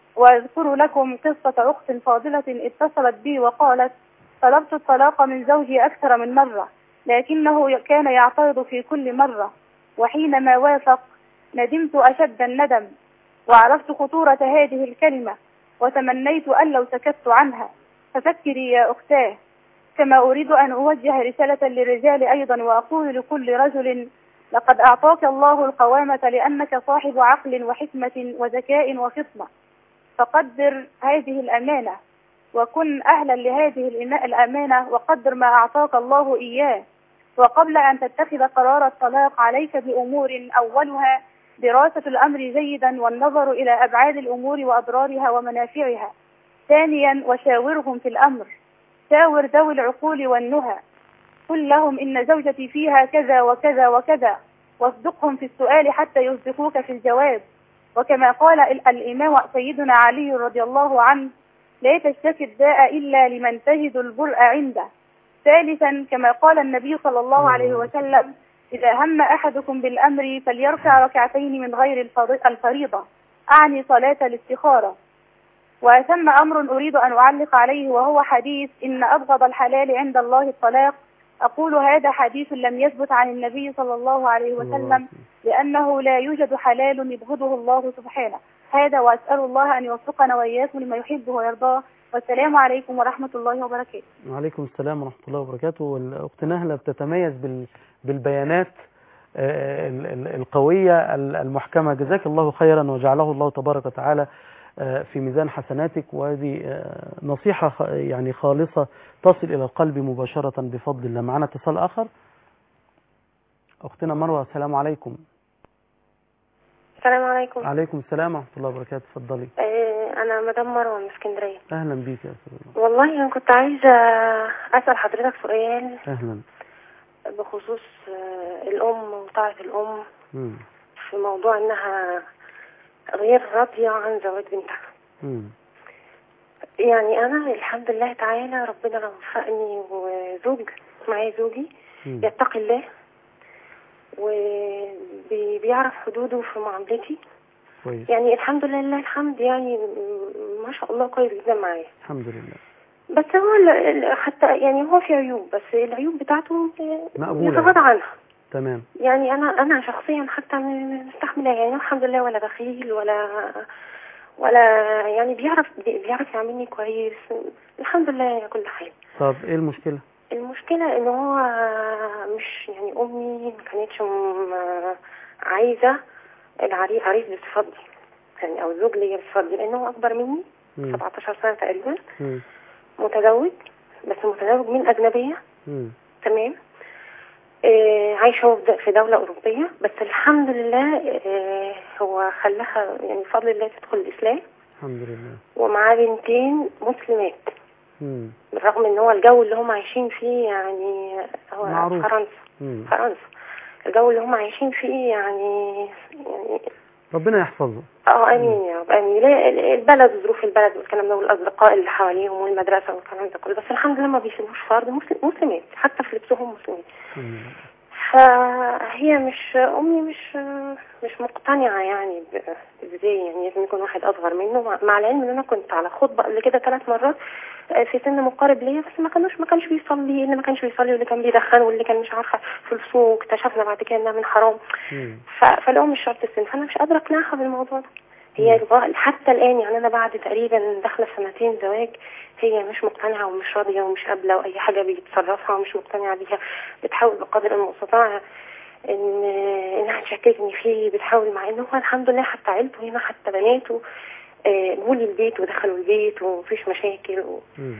وأذكر لكم قصة أخت فاضلة اتصلت بي وقالت طلبت الطلاق من زوجي أكثر من مرة لكنه كان يعترض في كل مرة وحينما وافق ندمت أشد الندم وعرفت خطورة هذه الكلمة وتمنيت أن لو سكت عنها ففكري يا أختاه كما أريد أن أوجه رسالة للرجال أيضا وأقول لكل رجل لقد أعطاك الله القوامة لأنك صاحب عقل وحكمة وذكاء وفطنة فقدر هذه الأمانة وكن أهلا لهذه الإنا- الأمانة وقدر ما أعطاك الله إياه وقبل أن تتخذ قرار الطلاق عليك بأمور أولها دراسة الأمر جيدا والنظر إلى أبعاد الأمور وأضرارها ومنافعها ثانيا وشاورهم في الأمر شاور ذوي العقول والنهى قل لهم إن زوجتي فيها كذا وكذا وكذا واصدقهم في السؤال حتى يصدقوك في الجواب وكما قال ال- الإمام سيدنا علي رضي الله عنه لا تشتكي الداء إلا لمن تجد البرء عنده ثالثا كما قال النبي صلى الله عليه وسلم إذا هم أحدكم بالأمر فليركع ركعتين من غير الفض- الفريضة أعني صلاة الاستخارة وثم أمر أريد أن أعلق عليه وهو حديث إن أبغض الحلال عند الله الطلاق أقول هذا حديث لم يثبت عن النبي صلى الله عليه وسلم لأنه لا يوجد حلال يبغضه الله سبحانه هذا وأسأل الله أن يوفقنا وإياكم لما يحبه ويرضاه والسلام عليكم ورحمة الله وبركاته وعليكم السلام ورحمة الله وبركاته والأخت نهلة بتتميز بال... بالبيانات آه، ال- ال- القوية ال- المحكمة جزاك الله خيرا وجعله الله تبارك وتعالى آه، في ميزان حسناتك وهذه آه، نصيحة خ- يعني خالصة تصل إلى القلب مباشرة بفضل الله معنا اتصال آخر أختنا مروة السلام عليكم السلام عليكم عليكم السلام ورحمة الله وبركاته اتفضلي آه، انا مدام مروه من اسكندريه أهلا بيك يا أستاذ والله انا كنت عايزه اسال حضرتك سؤال أهلا بخصوص آه، الام وطاعه الام مم. في موضوع انها غير راضيه عن زواج بنتها مم. يعني انا الحمد لله تعالى ربنا وفقني وزوج معايا زوجي مم. يتقي الله وبيعرف حدوده في معاملتي كويس يعني الحمد لله الحمد يعني م- ما شاء الله كويس جدا معايا الحمد لله بس هو ال- ال- حتى يعني هو في عيوب بس العيوب بتاعته مقبولة يتغاضى عنها تمام يعني انا انا شخصيا حتى م- مستحمله يعني الحمد لله ولا بخيل ولا ولا يعني بيعرف بي- بيعرف يعاملني كويس الحمد لله يا كل حال طب إيه المشكلة المشكله ان هو مش يعني امي ما كانتش م- عايزه العريس عريس بالصفات دي يعني او زوج ليا بالصفات دي لان هو اكبر مني مم. 17 سنه تقريبا مم. متزوج بس متزوج من أجنبية مم. تمام آه عايش هو في د- في دولة أوروبية بس الحمد لله آه هو خلاها يعني بفضل الله تدخل الإسلام الحمد لله ومعاه بنتين مسلمات مم. بالرغم ان هو الجو اللي هم عايشين فيه يعني هو معروف. فرنسا مم. فرنسا الجو اللي هم عايشين فيه يعني يعني ربنا يحفظه اه امين يا رب امين لا، البلد وظروف البلد والكلام ده والاصدقاء اللي حواليهم والمدرسه والكلام ده كله بس الحمد لله ما بيسيبوش فرد مسلم مسلمات حتى في لبسهم مسلمين الحمد لله. فهي مش امي مش مش مقتنعه يعني ب- ازاي يعني لازم يكون واحد اصغر منه مع- مع العلم ان انا كنت على خطبه قبل كده ثلاث مرات آه، في سن مقارب ليا بس ما كانوش ما كانش بيصلي اللي ما كانش بيصلي واللي كان بيدخن واللي كان مش عارفه في السوق اكتشفنا بعد كده انها من حرام مم. ف- فلقوا مش شرط السن فانا مش قادره اقنعها بالموضوع ده هي الغ- حتى الان يعني انا بعد تقريبا داخله سنتين زواج هي مش مقتنعه ومش راضيه ومش قابله واي حاجه بيتصرفها ومش مقتنعه بيها بتحاول بقدر المستطاع ان انها تشككني فيه بتحاول مع ان هو الحمد لله حتى عيلته هنا حتى بناته آه، جولي البيت ودخلوا البيت ومفيش مشاكل و- مم.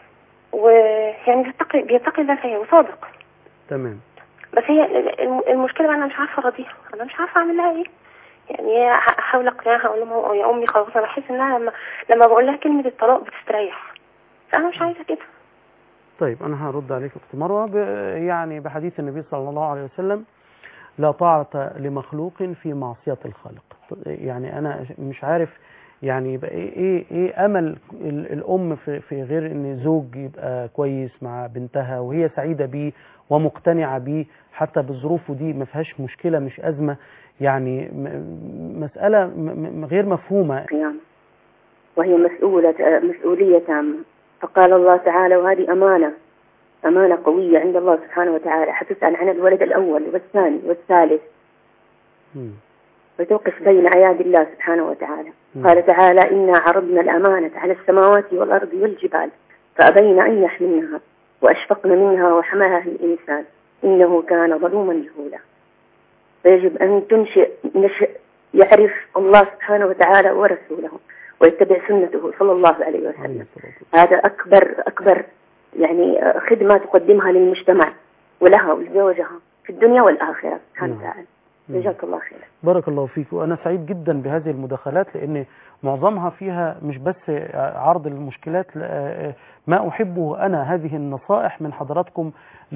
ويعني بيتقي بيتقي الله فيا وصادق تمام بس هي الم- المشكله بقى انا مش عارفه اراضيها انا مش عارفه اعمل لها ايه يعني هي ح- احاول اقنعها اقول لها يا امي خلاص انا بحس انها لما لما بقول لها كلمه الطلاق بتستريح فانا مش عايزه كده طيب أنا هرد عليك أخت مروة ب... يعني بحديث النبي صلى الله عليه وسلم لا طاعة لمخلوق في معصية الخالق يعني أنا مش عارف يعني يبقى إيه إيه, إيه أمل ال- الأم في, في غير إن زوج يبقى كويس مع بنتها وهي سعيدة بيه ومقتنعة بيه حتى بظروفه دي ما فيهاش مشكلة مش أزمة يعني م- مسألة م- م- غير مفهومة يعني وهي مسؤولة مسؤولية تامة فقال الله تعالى وهذه أمانة أمانة قوية عند الله سبحانه وتعالى حتسأل عن الولد الأول والثاني والثالث مم. وتوقف بين أيادي الله سبحانه وتعالى مم. قال تعالى إنا عرضنا الأمانة على السماوات والأرض والجبال فأبين أن يحملنها وأشفقن منها وحملها الإنسان إنه كان ظلوما جهولا فيجب أن تنشئ نشئ يعرف الله سبحانه وتعالى ورسوله ويتبع سنته صلى الله عليه عليه وسلم الصلاة والسلام. هذا أكبر أكبر يعني خدمة تقدمها للمجتمع ولها ولزوجها في الدنيا والآخرة سبحانه نعم. وتعالى مم. جزاك الله خير بارك الله فيك وأنا سعيد جدا بهذه المداخلات لأن معظمها فيها مش بس عرض المشكلات لا- ما أحبه أنا هذه النصائح من حضراتكم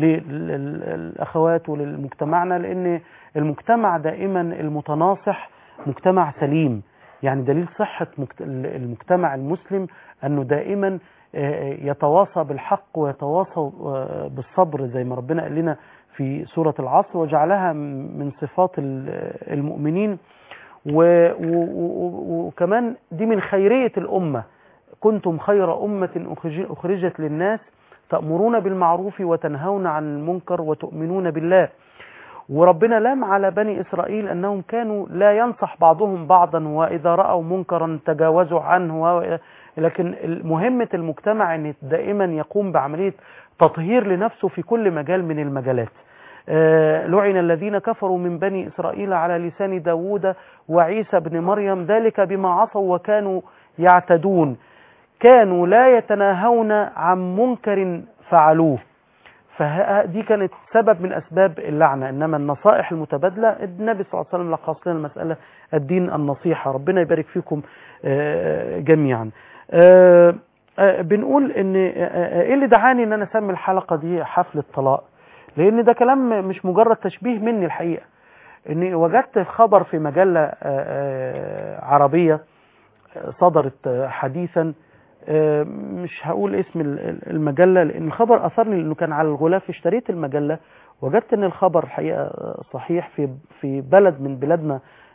للأخوات وللمجتمعنا لأن المجتمع دائما المتناصح مجتمع سليم يعني دليل صحة مجت- المجتمع المسلم أنه دائما آه، يتواصى بالحق ويتواصى آه، بالصبر زي ما ربنا قال لنا في سورة العصر وجعلها من صفات ال- المؤمنين و- و- و- وكمان دي من خيرية الأمة كنتم خير أمة أخرج- أخرجت للناس تأمرون بالمعروف وتنهون عن المنكر وتؤمنون بالله وربنا لام على بني إسرائيل أنهم كانوا لا ينصح بعضهم بعضا وإذا رأوا منكرا تجاوزوا عنه و- لكن مهمة المجتمع أن دائما يقوم بعملية تطهير لنفسه في كل مجال من المجالات آه، لعن الذين كفروا من بني إسرائيل على لسان داود وعيسى بن مريم ذلك بما عصوا وكانوا يعتدون كانوا لا يتناهون عن منكر فعلوه فدي كانت سبب من أسباب اللعنة إنما النصائح المتبادلة النبي صلى الله عليه وسلم لخص لنا المسألة الدين النصيحة ربنا يبارك فيكم آه، جميعا آه، آه، بنقول ان آه، آه، ايه اللي دعاني ان انا اسمي الحلقة دي حفل الطلاق لان ده كلام مش مجرد تشبيه مني الحقيقة اني وجدت خبر في مجلة آه، آه، عربية آه، صدرت آه، حديثا آه، مش هقول اسم ال- ال- المجلة لأن الخبر أثرني لأنه كان على الغلاف اشتريت المجلة وجدت أن الخبر الحقيقة آه، صحيح في في بلد من بلادنا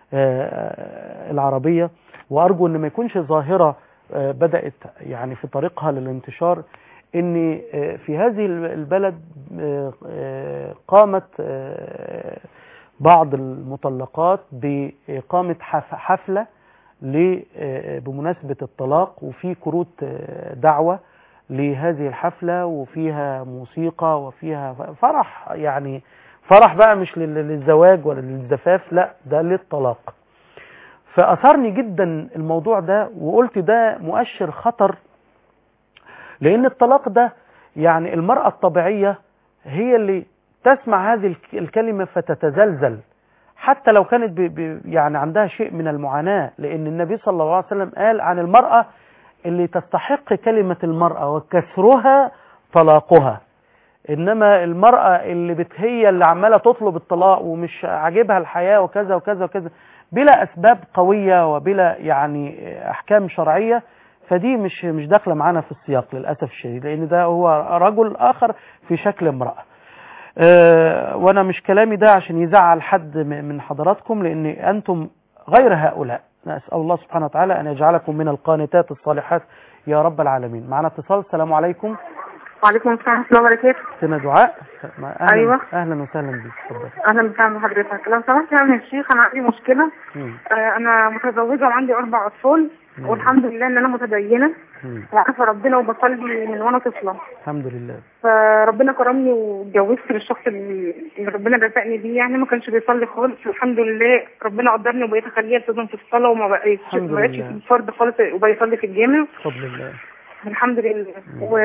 آه، العربية وأرجو أن ما يكونش ظاهرة آه، بدأت يعني في طريقها للانتشار أن آه، في هذه البلد آه، آه، قامت آه، بعض المطلقات بإقامة حف- حفلة ل- آه، بمناسبة الطلاق وفي كروت آه، دعوة لهذه الحفلة وفيها موسيقى وفيها ف- فرح يعني فرح بقى مش لل- للزواج ولا للزفاف لا ده للطلاق فأثرني جدا الموضوع ده وقلت ده مؤشر خطر لأن الطلاق ده يعني المرأة الطبيعية هي اللي تسمع هذه الك- الكلمة فتتزلزل حتى لو كانت ب ب يعني عندها شيء من المعاناة لأن النبي صلى الله عليه وسلم قال عن المرأة اللي تستحق كلمة المرأة وكسرها طلاقها إنما المرأة اللي بت هي اللي عمالة تطلب الطلاق ومش عاجبها الحياة وكذا وكذا وكذا بلا أسباب قوية وبلا يعني أحكام شرعية فدي مش مش داخلة معانا في السياق للأسف الشديد لأن ده هو رجل آخر في شكل امرأة آه، وانا مش كلامي ده عشان يزعل حد م- من حضراتكم لان انتم غير هؤلاء نسال الله سبحانه وتعالى ان يجعلكم من القانتات الصالحات يا رب العالمين معنا اتصال السلام عليكم وعليكم السلام ورحمة الله وبركاته سنة دعاء أهلا أيوة. اهلا وسهلا بك اتفضل أهلا وسهلا بحضرتك لو سمحت يا ابن الشيخ أنا عندي مشكلة مم. آه، أنا متزوجة وعندي أربع أطفال مم. والحمد لله إن أنا متدينة مم. وعارفة ربنا وبصلي من وأنا طفلة الحمد لله فربنا كرمني واتجوزت للشخص اللي اللي ربنا رزقني بيه يعني ما كانش بيصلي خالص والحمد لله ربنا قدرني وبقيت اخليه يلتزم في الصلاه وما بقيتش الحمد ما بقتش لله. في فرض خالص وبيصلي في الجامع بفضل الله الحمد لله و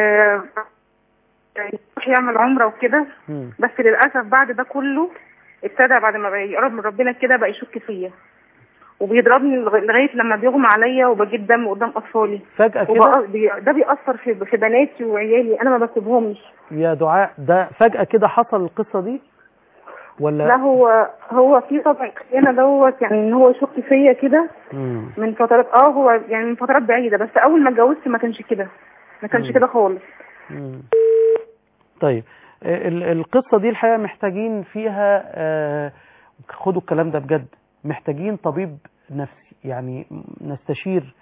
يعني يروح يعمل عمره وكده مم. بس للاسف بعد ده كله ابتدى بعد ما بقى يقرب من ربنا كده بقى يشك فيا وبيضربني لغ- لغايه لما بيغمى عليا وبجيب دم قدام اطفالي فجأة كده وبقى بي- ده بيأثر في في بناتي وعيالي انا ما بسيبهمش يا دعاء ده فجأة كده حصل القصة دي ولا لا هو هو في طبع خيانه دوت يعني ان هو يشك فيا كده مم. من فترات اه هو يعني من فترات بعيده بس اول ما اتجوزت ما كانش كده ما كانش مم. كده خالص مم. طيب ال- القصة دي الحقيقة محتاجين فيها آه، خدوا الكلام ده بجد محتاجين طبيب نفسي يعني نستشير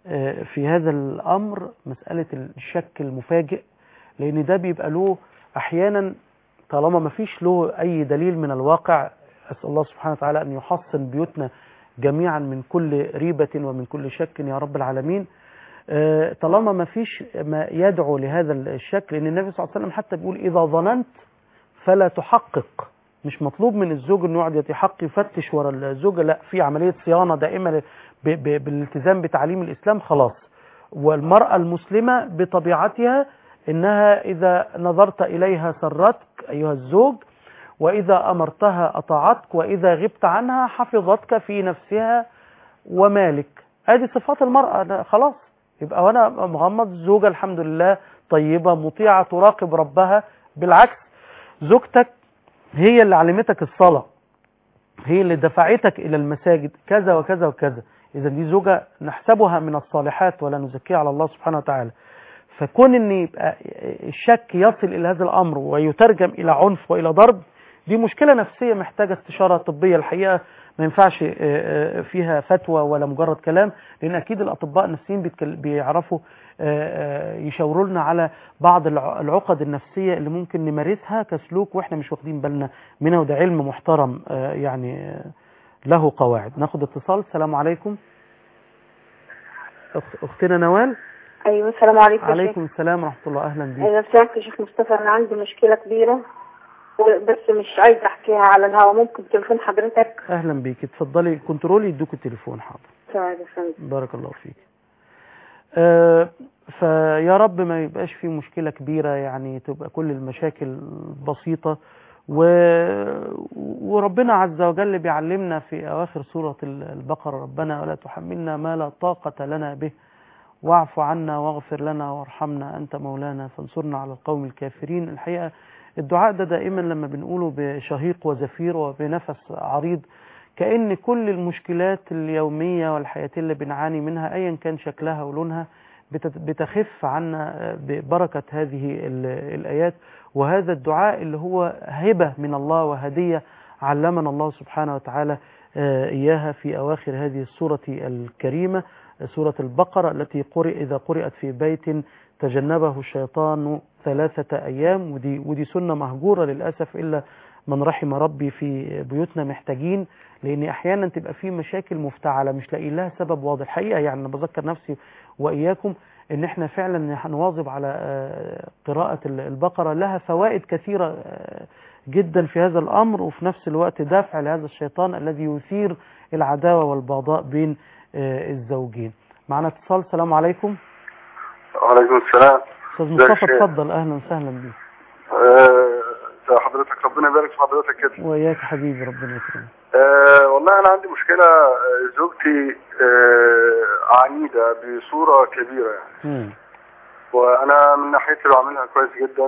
آه، في هذا الأمر مسألة الشك المفاجئ لأن ده بيبقى له أحيانا طالما ما فيش له أي دليل من الواقع أسأل الله سبحانه وتعالى أن يحصن بيوتنا جميعا من كل ريبة ومن كل شك يا رب العالمين آه، طالما ما فيش ما يدعو لهذا الشك لأن النبي صلى الله عليه وسلم حتى بيقول إذا ظننت فلا تحقق مش مطلوب من الزوج انه يقعد يتحقق يفتش ورا الزوجه لا في عمليه صيانه دائمه ب- ب- بالالتزام بتعليم الاسلام خلاص والمراه المسلمه بطبيعتها انها اذا نظرت اليها سرتك ايها الزوج واذا امرتها اطاعتك واذا غبت عنها حفظتك في نفسها ومالك ادي صفات المراه ده خلاص يبقى وانا مغمض الزوجه الحمد لله طيبه مطيعه تراقب ربها بالعكس زوجتك هي اللي علمتك الصلاة هي اللي دفعتك إلى المساجد كذا وكذا وكذا إذا دي زوجة نحسبها من الصالحات ولا نزكيها على الله سبحانه وتعالى فكون ان يبقى الشك يصل الى هذا الامر ويترجم الى عنف والى ضرب دي مشكله نفسيه محتاجه استشاره طبيه الحقيقه ما ينفعش آه، آه، فيها فتوى ولا مجرد كلام لان اكيد الاطباء النفسيين بيتكل- بيعرفوا آه، آه، يشاوروا لنا على بعض الع- العقد النفسيه اللي ممكن نمارسها كسلوك واحنا مش واخدين بالنا منها وده علم محترم آه، يعني آه، له قواعد ناخد اتصال السلام عليكم أخ- اختنا نوال ايوه السلام عليكم يا شيخ. عليكم السلام ورحمه الله اهلا بيك انا سمعت يا شيخ مصطفى انا عندي مشكله كبيره و- بس مش عايزه احكيها على الهوا ممكن تليفون حضرتك اهلا بيك اتفضلي كنترولي يدوك التليفون حاضر سعد يا فندم بارك الله فيك آه، فيا رب ما يبقاش في مشكلة كبيرة يعني تبقى كل المشاكل بسيطة و... وربنا عز وجل بيعلمنا في أواخر سورة البقرة ربنا ولا تحملنا ما لا طاقة لنا به واعف عنا واغفر لنا وارحمنا أنت مولانا فانصرنا على القوم الكافرين الحقيقة الدعاء ده دائما لما بنقوله بشهيق وزفير وبنفس عريض كأن كل المشكلات اليومية والحياتية اللي بنعاني منها أيا كان شكلها ولونها بتت- بتخف عنا ببركة هذه ال- الآيات وهذا الدعاء اللي هو هبة من الله وهدية علمنا الله سبحانه وتعالى آه، إياها في أواخر هذه السورة الكريمة سورة البقرة التي قرئ إذا قرأت في بيت تجنبه الشيطان ثلاثة أيام ودي, ودي سنة مهجورة للأسف إلا من رحم ربي في بيوتنا محتاجين لأن أحيانا تبقى في مشاكل مفتعلة مش لاقي لها سبب واضح حقيقة يعني أنا بذكر نفسي وإياكم إن إحنا فعلا هنواظب على آه، قراءة البقرة لها فوائد كثيرة آه، جدا في هذا الأمر وفي نفس الوقت دافع لهذا الشيطان الذي يثير العداوة والبغضاء بين آه، الزوجين معنا اتصال السلام عليكم وعليكم السلام أستاذ ازيك يا مصطفى شيخ؟ اتفضل أهلا وسهلا بيك آه، ازي حضرتك ربنا يبارك في حضرتك كده وإياك حبيبي ربنا يكرمك آه والله انا عندي مشكله آه، زوجتي آه عنيده بصوره كبيره يعني مم. وانا من ناحيتي بعملها كويس جدا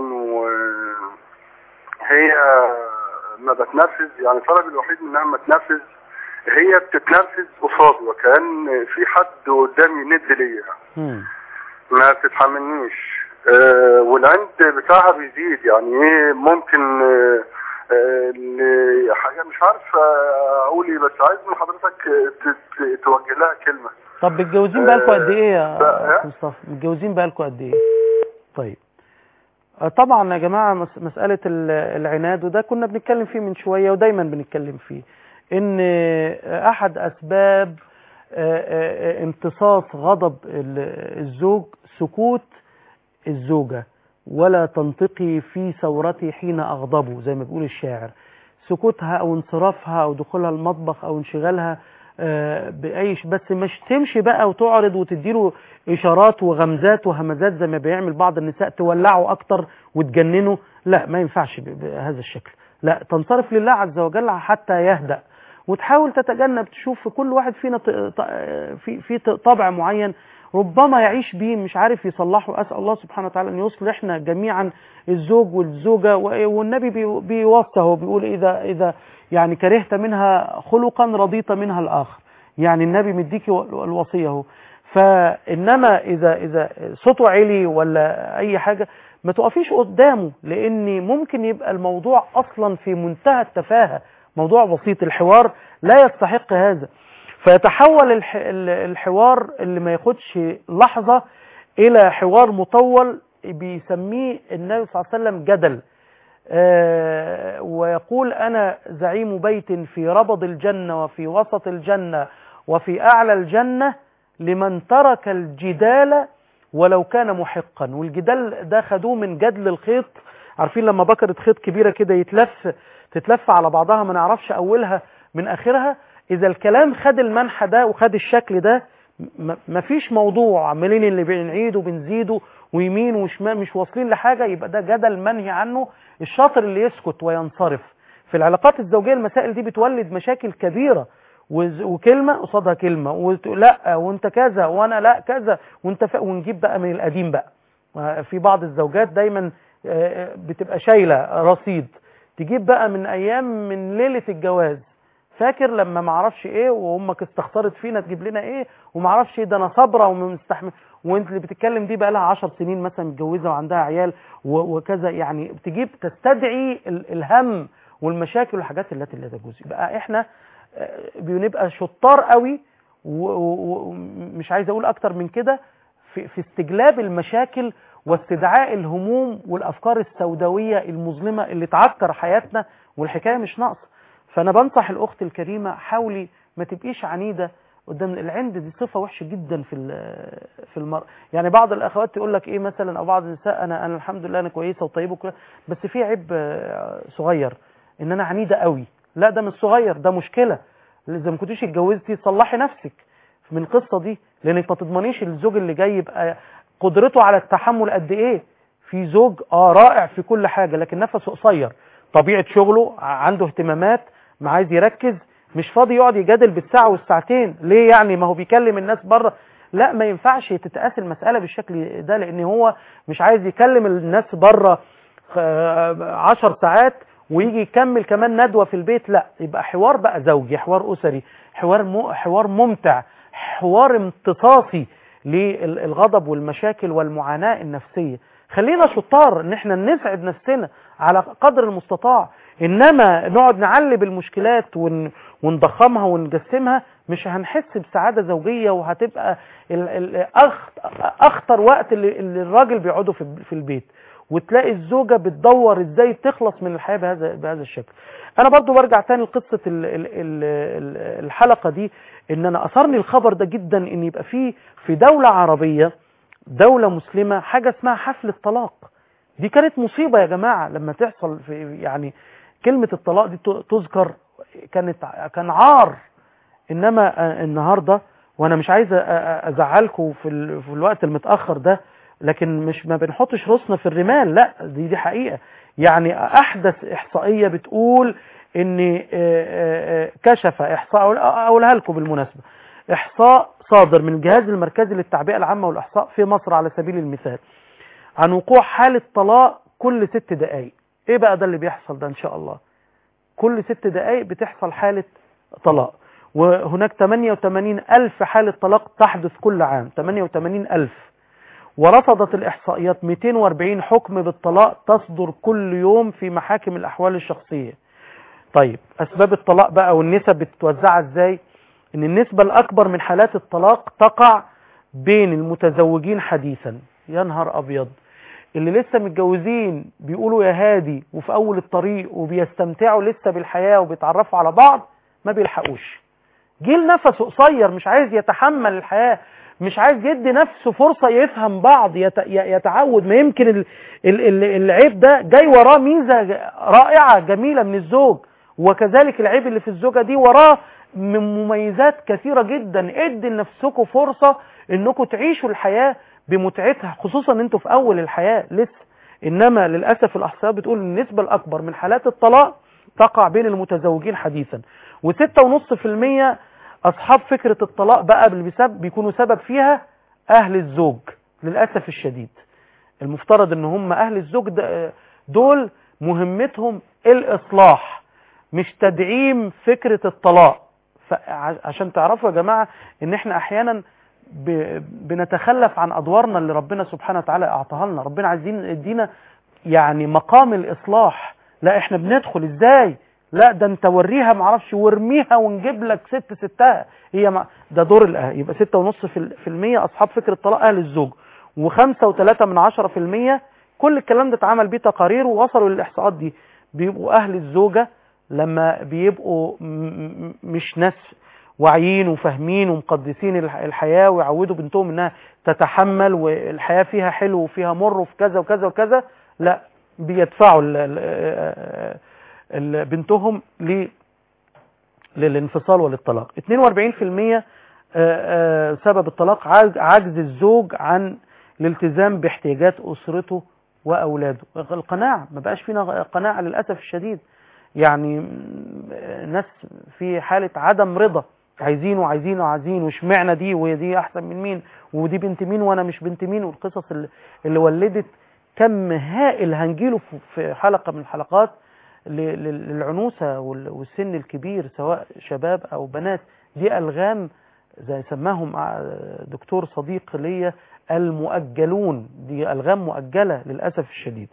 وهي ما بتنفذ يعني الطلب الوحيد منها ما تنفذ هي بتتنفذ قصادي وكان في حد قدامي ند ليا مم. ما بتتحملنيش آه والعند بتاعها بيزيد يعني ايه ممكن آه آه ل- حاجه مش عارف آه، اقول ايه بس عايز من حضرتك آه، ت- ت- توجه لها كلمه طب متجوزين بقالكم قد ايه يا بقى- أستاذ مصطفى متجوزين بقالكم قد ايه طيب آه، طبعا يا جماعه مس- مساله ال- العناد وده كنا بنتكلم فيه من شويه ودايما بنتكلم فيه ان آه، احد اسباب آه، آه، امتصاص غضب ال- الزوج سكوت الزوجه ولا تنطقي في ثورتي حين اغضبه زي ما بيقول الشاعر سكوتها او انصرافها او دخولها المطبخ او انشغالها آه، باي ش- بس مش تمشي بقى وتعرض وتديله اشارات وغمزات وهمزات زي ما بيعمل بعض النساء تولعه اكتر وتجننه لا ما ينفعش ب- بهذا الشكل لا تنصرف لله عز وجل حتى يهدأ وتحاول تتجنب تشوف في كل واحد فينا ط- ط- في في طبع معين ربما يعيش بيه مش عارف يصلحه اسال الله سبحانه وتعالى ان يصلحنا جميعا الزوج والزوجه و- والنبي بي- بيوصى هو بيقول اذا اذا يعني كرهت منها خلقا رضيت منها الاخر يعني النبي مديكي و- الوصيه اهو فانما اذا اذا صوته عالي ولا اي حاجه ما تقفيش قدامه لان ممكن يبقى الموضوع اصلا في منتهى التفاهه موضوع بسيط الحوار لا يستحق هذا فيتحول الح... ال- الحوار اللي ما ياخدش لحظة الى حوار مطول بيسميه النبي صلى الله عليه وسلم جدل آه، ويقول أنا زعيم بيت في ربض الجنة وفي وسط الجنة وفي أعلى الجنة لمن ترك الجدال ولو كان محقا والجدال ده خدوه من جدل الخيط عارفين لما بكرة خيط كبيرة كده يتلف تتلف على بعضها ما نعرفش أولها من آخرها إذا الكلام خد المنحى ده وخد الشكل ده م- مفيش موضوع عمالين اللي بنعيده وبنزيده ويمين وشمال مش واصلين لحاجة يبقى ده جدل منهي عنه الشاطر اللي يسكت وينصرف في العلاقات الزوجية المسائل دي بتولد مشاكل كبيرة وز- وكلمة قصادها كلمة وت- لا وانت كذا وانا لا كذا وانت ف... ونجيب بقى من القديم بقى في بعض الزوجات دايما آه، بتبقى شايلة رصيد تجيب بقى من ايام من ليلة الجواز فاكر لما معرفش ايه وامك استخسرت فينا تجيب لنا ايه ومعرفش ايه ده انا صابره ومستحمل وانت اللي بتتكلم دي بقى لها 10 سنين مثلا متجوزه وعندها عيال و- وكذا يعني بتجيب تستدعي ال- الهم والمشاكل والحاجات التي لا تجوز يبقى احنا آه، بنبقى شطار قوي و- و- ومش عايز اقول اكتر من كده في, في استجلاب المشاكل واستدعاء الهموم والافكار السوداويه المظلمه اللي تعكر حياتنا والحكايه مش ناقصه فانا بنصح الاخت الكريمه حاولي ما تبقيش عنيده قدام العند دي صفه وحشه جدا في ال- في المرأة يعني بعض الاخوات تقول لك ايه مثلا او بعض النساء انا انا الحمد لله انا كويسه وطيبه وكده بس في عيب آه، صغير ان انا عنيده قوي لا ده مش صغير ده مشكله اذا ما كنتيش اتجوزتي صلحي نفسك من القصه دي لانك ما تضمنيش الزوج اللي جاي يبقى قدرته على التحمل قد ايه في زوج اه رائع في كل حاجه لكن نفسه قصير طبيعه شغله ع- عنده اهتمامات ما عايز يركز مش فاضي يقعد يجادل بالساعه والساعتين ليه يعني ما هو بيكلم الناس بره لا ما ينفعش تتقاس المساله بالشكل ده لان هو مش عايز يكلم الناس بره آه، عشر ساعات ويجي يكمل كمان ندوه في البيت لا يبقى حوار بقى زوجي حوار اسري حوار م... حوار ممتع حوار امتصاصي للغضب والمشاكل والمعاناه النفسيه خلينا شطار ان احنا نسعد نفسنا على قدر المستطاع انما نقعد نعلب المشكلات ون... ونضخمها ونجسمها مش هنحس بسعاده زوجيه وهتبقى ال... ال... أخ... اخطر وقت اللي, اللي الراجل بيقعده في... في البيت وتلاقي الزوجه بتدور ازاي تخلص من الحياه بهذا بهذا الشكل انا برضو برجع تاني لقصه ال... ال... ال... الحلقه دي ان انا اثرني الخبر ده جدا ان يبقى في في دوله عربيه دوله مسلمه حاجه اسمها حفل الطلاق دي كانت مصيبه يا جماعه لما تحصل في يعني كلمه الطلاق دي ت- تذكر كانت كان عار انما آه، النهارده وانا مش عايز أ- أ- ازعلكم في, ال... في الوقت المتاخر ده لكن مش ما بنحطش راسنا في الرمال لا دي دي حقيقه يعني احدث احصائيه بتقول ان آه، آه، آه، كشف احصاء أقول- اقولها لكم بالمناسبه احصاء صادر من الجهاز المركزي للتعبئه العامه والاحصاء في مصر على سبيل المثال عن وقوع حاله طلاق كل ست دقائق ايه بقى ده اللي بيحصل ده ان شاء الله كل ست دقائق بتحصل حالة طلاق وهناك 88 ألف حالة طلاق تحدث كل عام 88 ألف ورصدت الإحصائيات 240 حكم بالطلاق تصدر كل يوم في محاكم الأحوال الشخصية طيب أسباب الطلاق بقى والنسب بتتوزع إزاي إن النسبة الأكبر من حالات الطلاق تقع بين المتزوجين حديثا يا نهار أبيض اللي لسه متجوزين بيقولوا يا هادي وفي اول الطريق وبيستمتعوا لسه بالحياة وبيتعرفوا على بعض ما بيلحقوش جيل نفسه قصير مش عايز يتحمل الحياة مش عايز يدي نفسه فرصة يفهم بعض يت- ي- يتعود ما يمكن ال- ال- ال- العيب ده جاي وراه ميزة ج- رائعة جميلة من الزوج وكذلك العيب اللي في الزوجة دي وراه من مميزات كثيرة جدا ادي لنفسكم فرصة انكم تعيشوا الحياة بمتعتها خصوصا ان انتوا في اول الحياة لسه انما للأسف الاحصائيات بتقول ان النسبة الاكبر من حالات الطلاق تقع بين المتزوجين حديثا وستة ونص في المية اصحاب فكرة الطلاق بقى اللي بسبب بيكونوا سبب فيها اهل الزوج للأسف الشديد المفترض ان هم اهل الزوج ده- دول مهمتهم الاصلاح مش تدعيم فكرة الطلاق عشان تعرفوا يا جماعة ان احنا احيانا ب- بنتخلف عن ادوارنا اللي ربنا سبحانه وتعالى اعطاها لنا ربنا عايزين يدينا يعني مقام الاصلاح لا احنا بندخل ازاي لا ده انت وريها معرفش وارميها ونجيب لك ست ستها هي ما ده دور الاهل يبقى ستة ونص في, ال- في المية اصحاب فكرة طلاق اهل الزوج وخمسة وثلاثة من عشرة في المية كل الكلام ده اتعمل بيه تقارير ووصلوا للاحصاءات دي بيبقوا اهل الزوجة لما بيبقوا م- م- مش ناس واعيين وفاهمين ومقدسين الح- الحياة ويعودوا بنتهم انها تتحمل والحياة فيها حلو وفيها مر وفي كذا وكذا وكذا لا بيدفعوا ال- ال- ال- بنتهم ل للانفصال وللطلاق 42% آه، آه، سبب الطلاق عج- عجز الزوج عن الالتزام باحتياجات أسرته وأولاده القناعة ما بقاش فينا قناعة للأسف الشديد يعني م- ناس في حالة عدم رضا عايزين وعايزين وعايزين واشمعنى دي ودي أحسن من مين ودي بنت مين وأنا مش بنت مين والقصص اللي, اللي ولدت كم هائل هنجيله في- في حلقة من الحلقات ل- لل- للعنوسة وال- والسن الكبير سواء شباب أو بنات دي ألغام زي سماهم ع- دكتور صديق ليا المؤجلون دي ألغام مؤجلة للأسف الشديد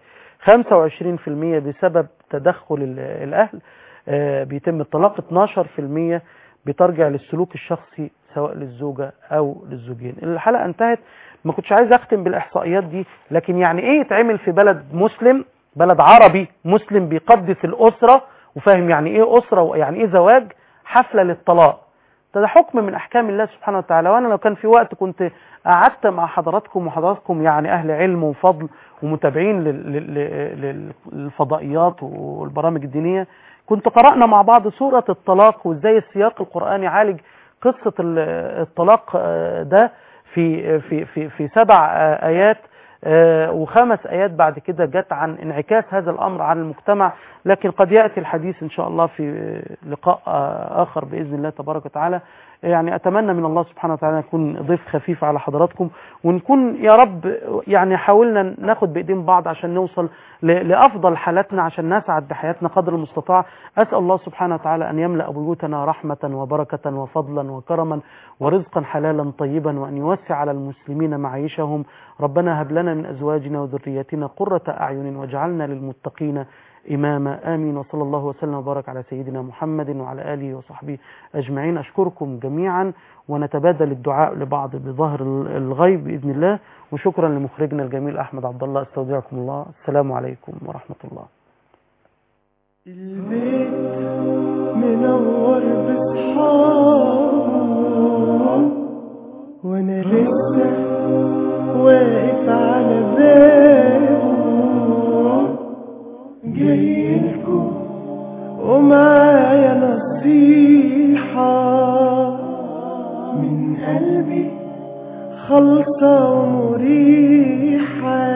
25% بسبب تدخل ال- الأهل آه، بيتم الطلاق 12% بترجع للسلوك الشخصي سواء للزوجة أو للزوجين الحلقة انتهت ما كنتش عايز أختم بالإحصائيات دي لكن يعني إيه يتعمل في بلد مسلم بلد عربي مسلم بيقدس الأسرة وفاهم يعني إيه أسرة ويعني إيه زواج حفلة للطلاق ده, ده حكم من أحكام الله سبحانه وتعالى وأنا لو كان في وقت كنت قعدت مع حضراتكم وحضراتكم يعني أهل علم وفضل ومتابعين لل- لل- لل- للفضائيات والبرامج الدينية كنت قرأنا مع بعض سورة الطلاق وإزاي السياق القرآني عالج قصة ال- الطلاق آه، ده في في في في سبع آه، آيات آه، وخمس آيات بعد كده جت عن انعكاس هذا الأمر على المجتمع لكن قد يأتي الحديث إن شاء الله في لقاء آه، آخر بإذن الله تبارك وتعالى يعني أتمنى من الله سبحانه وتعالى يكون ضيف خفيف على حضراتكم ونكون يا رب يعني حاولنا ناخد بإيدين بعض عشان نوصل ل- لأفضل حالاتنا عشان نسعد بحياتنا قدر المستطاع أسأل الله سبحانه وتعالى أن يملأ بيوتنا رحمة وبركة وفضلا وكرما ورزقا حلالا طيبا وأن يوسع على المسلمين معيشهم ربنا هب لنا من أزواجنا وذرياتنا قرة أعين واجعلنا للمتقين إماما آمين وصلى الله وسلم وبارك على سيدنا محمد وعلى آله وصحبه أجمعين أشكركم جميعا ونتبادل الدعاء لبعض بظهر الغيب بإذن الله وشكرا لمخرجنا الجميل أحمد عبد الله استودعكم الله السلام عليكم ورحمة الله البيت منور بصحاب وانا لسه واقف على بابه جايلكوا ومعايا نصيحة من قلبي خالصة ومريحة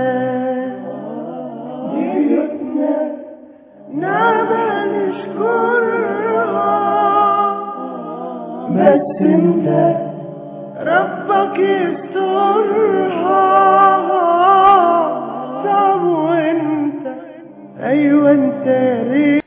بيوتنا نعمة نشكرها بس انت ربك يسترها طب وانت ايوه انت ريت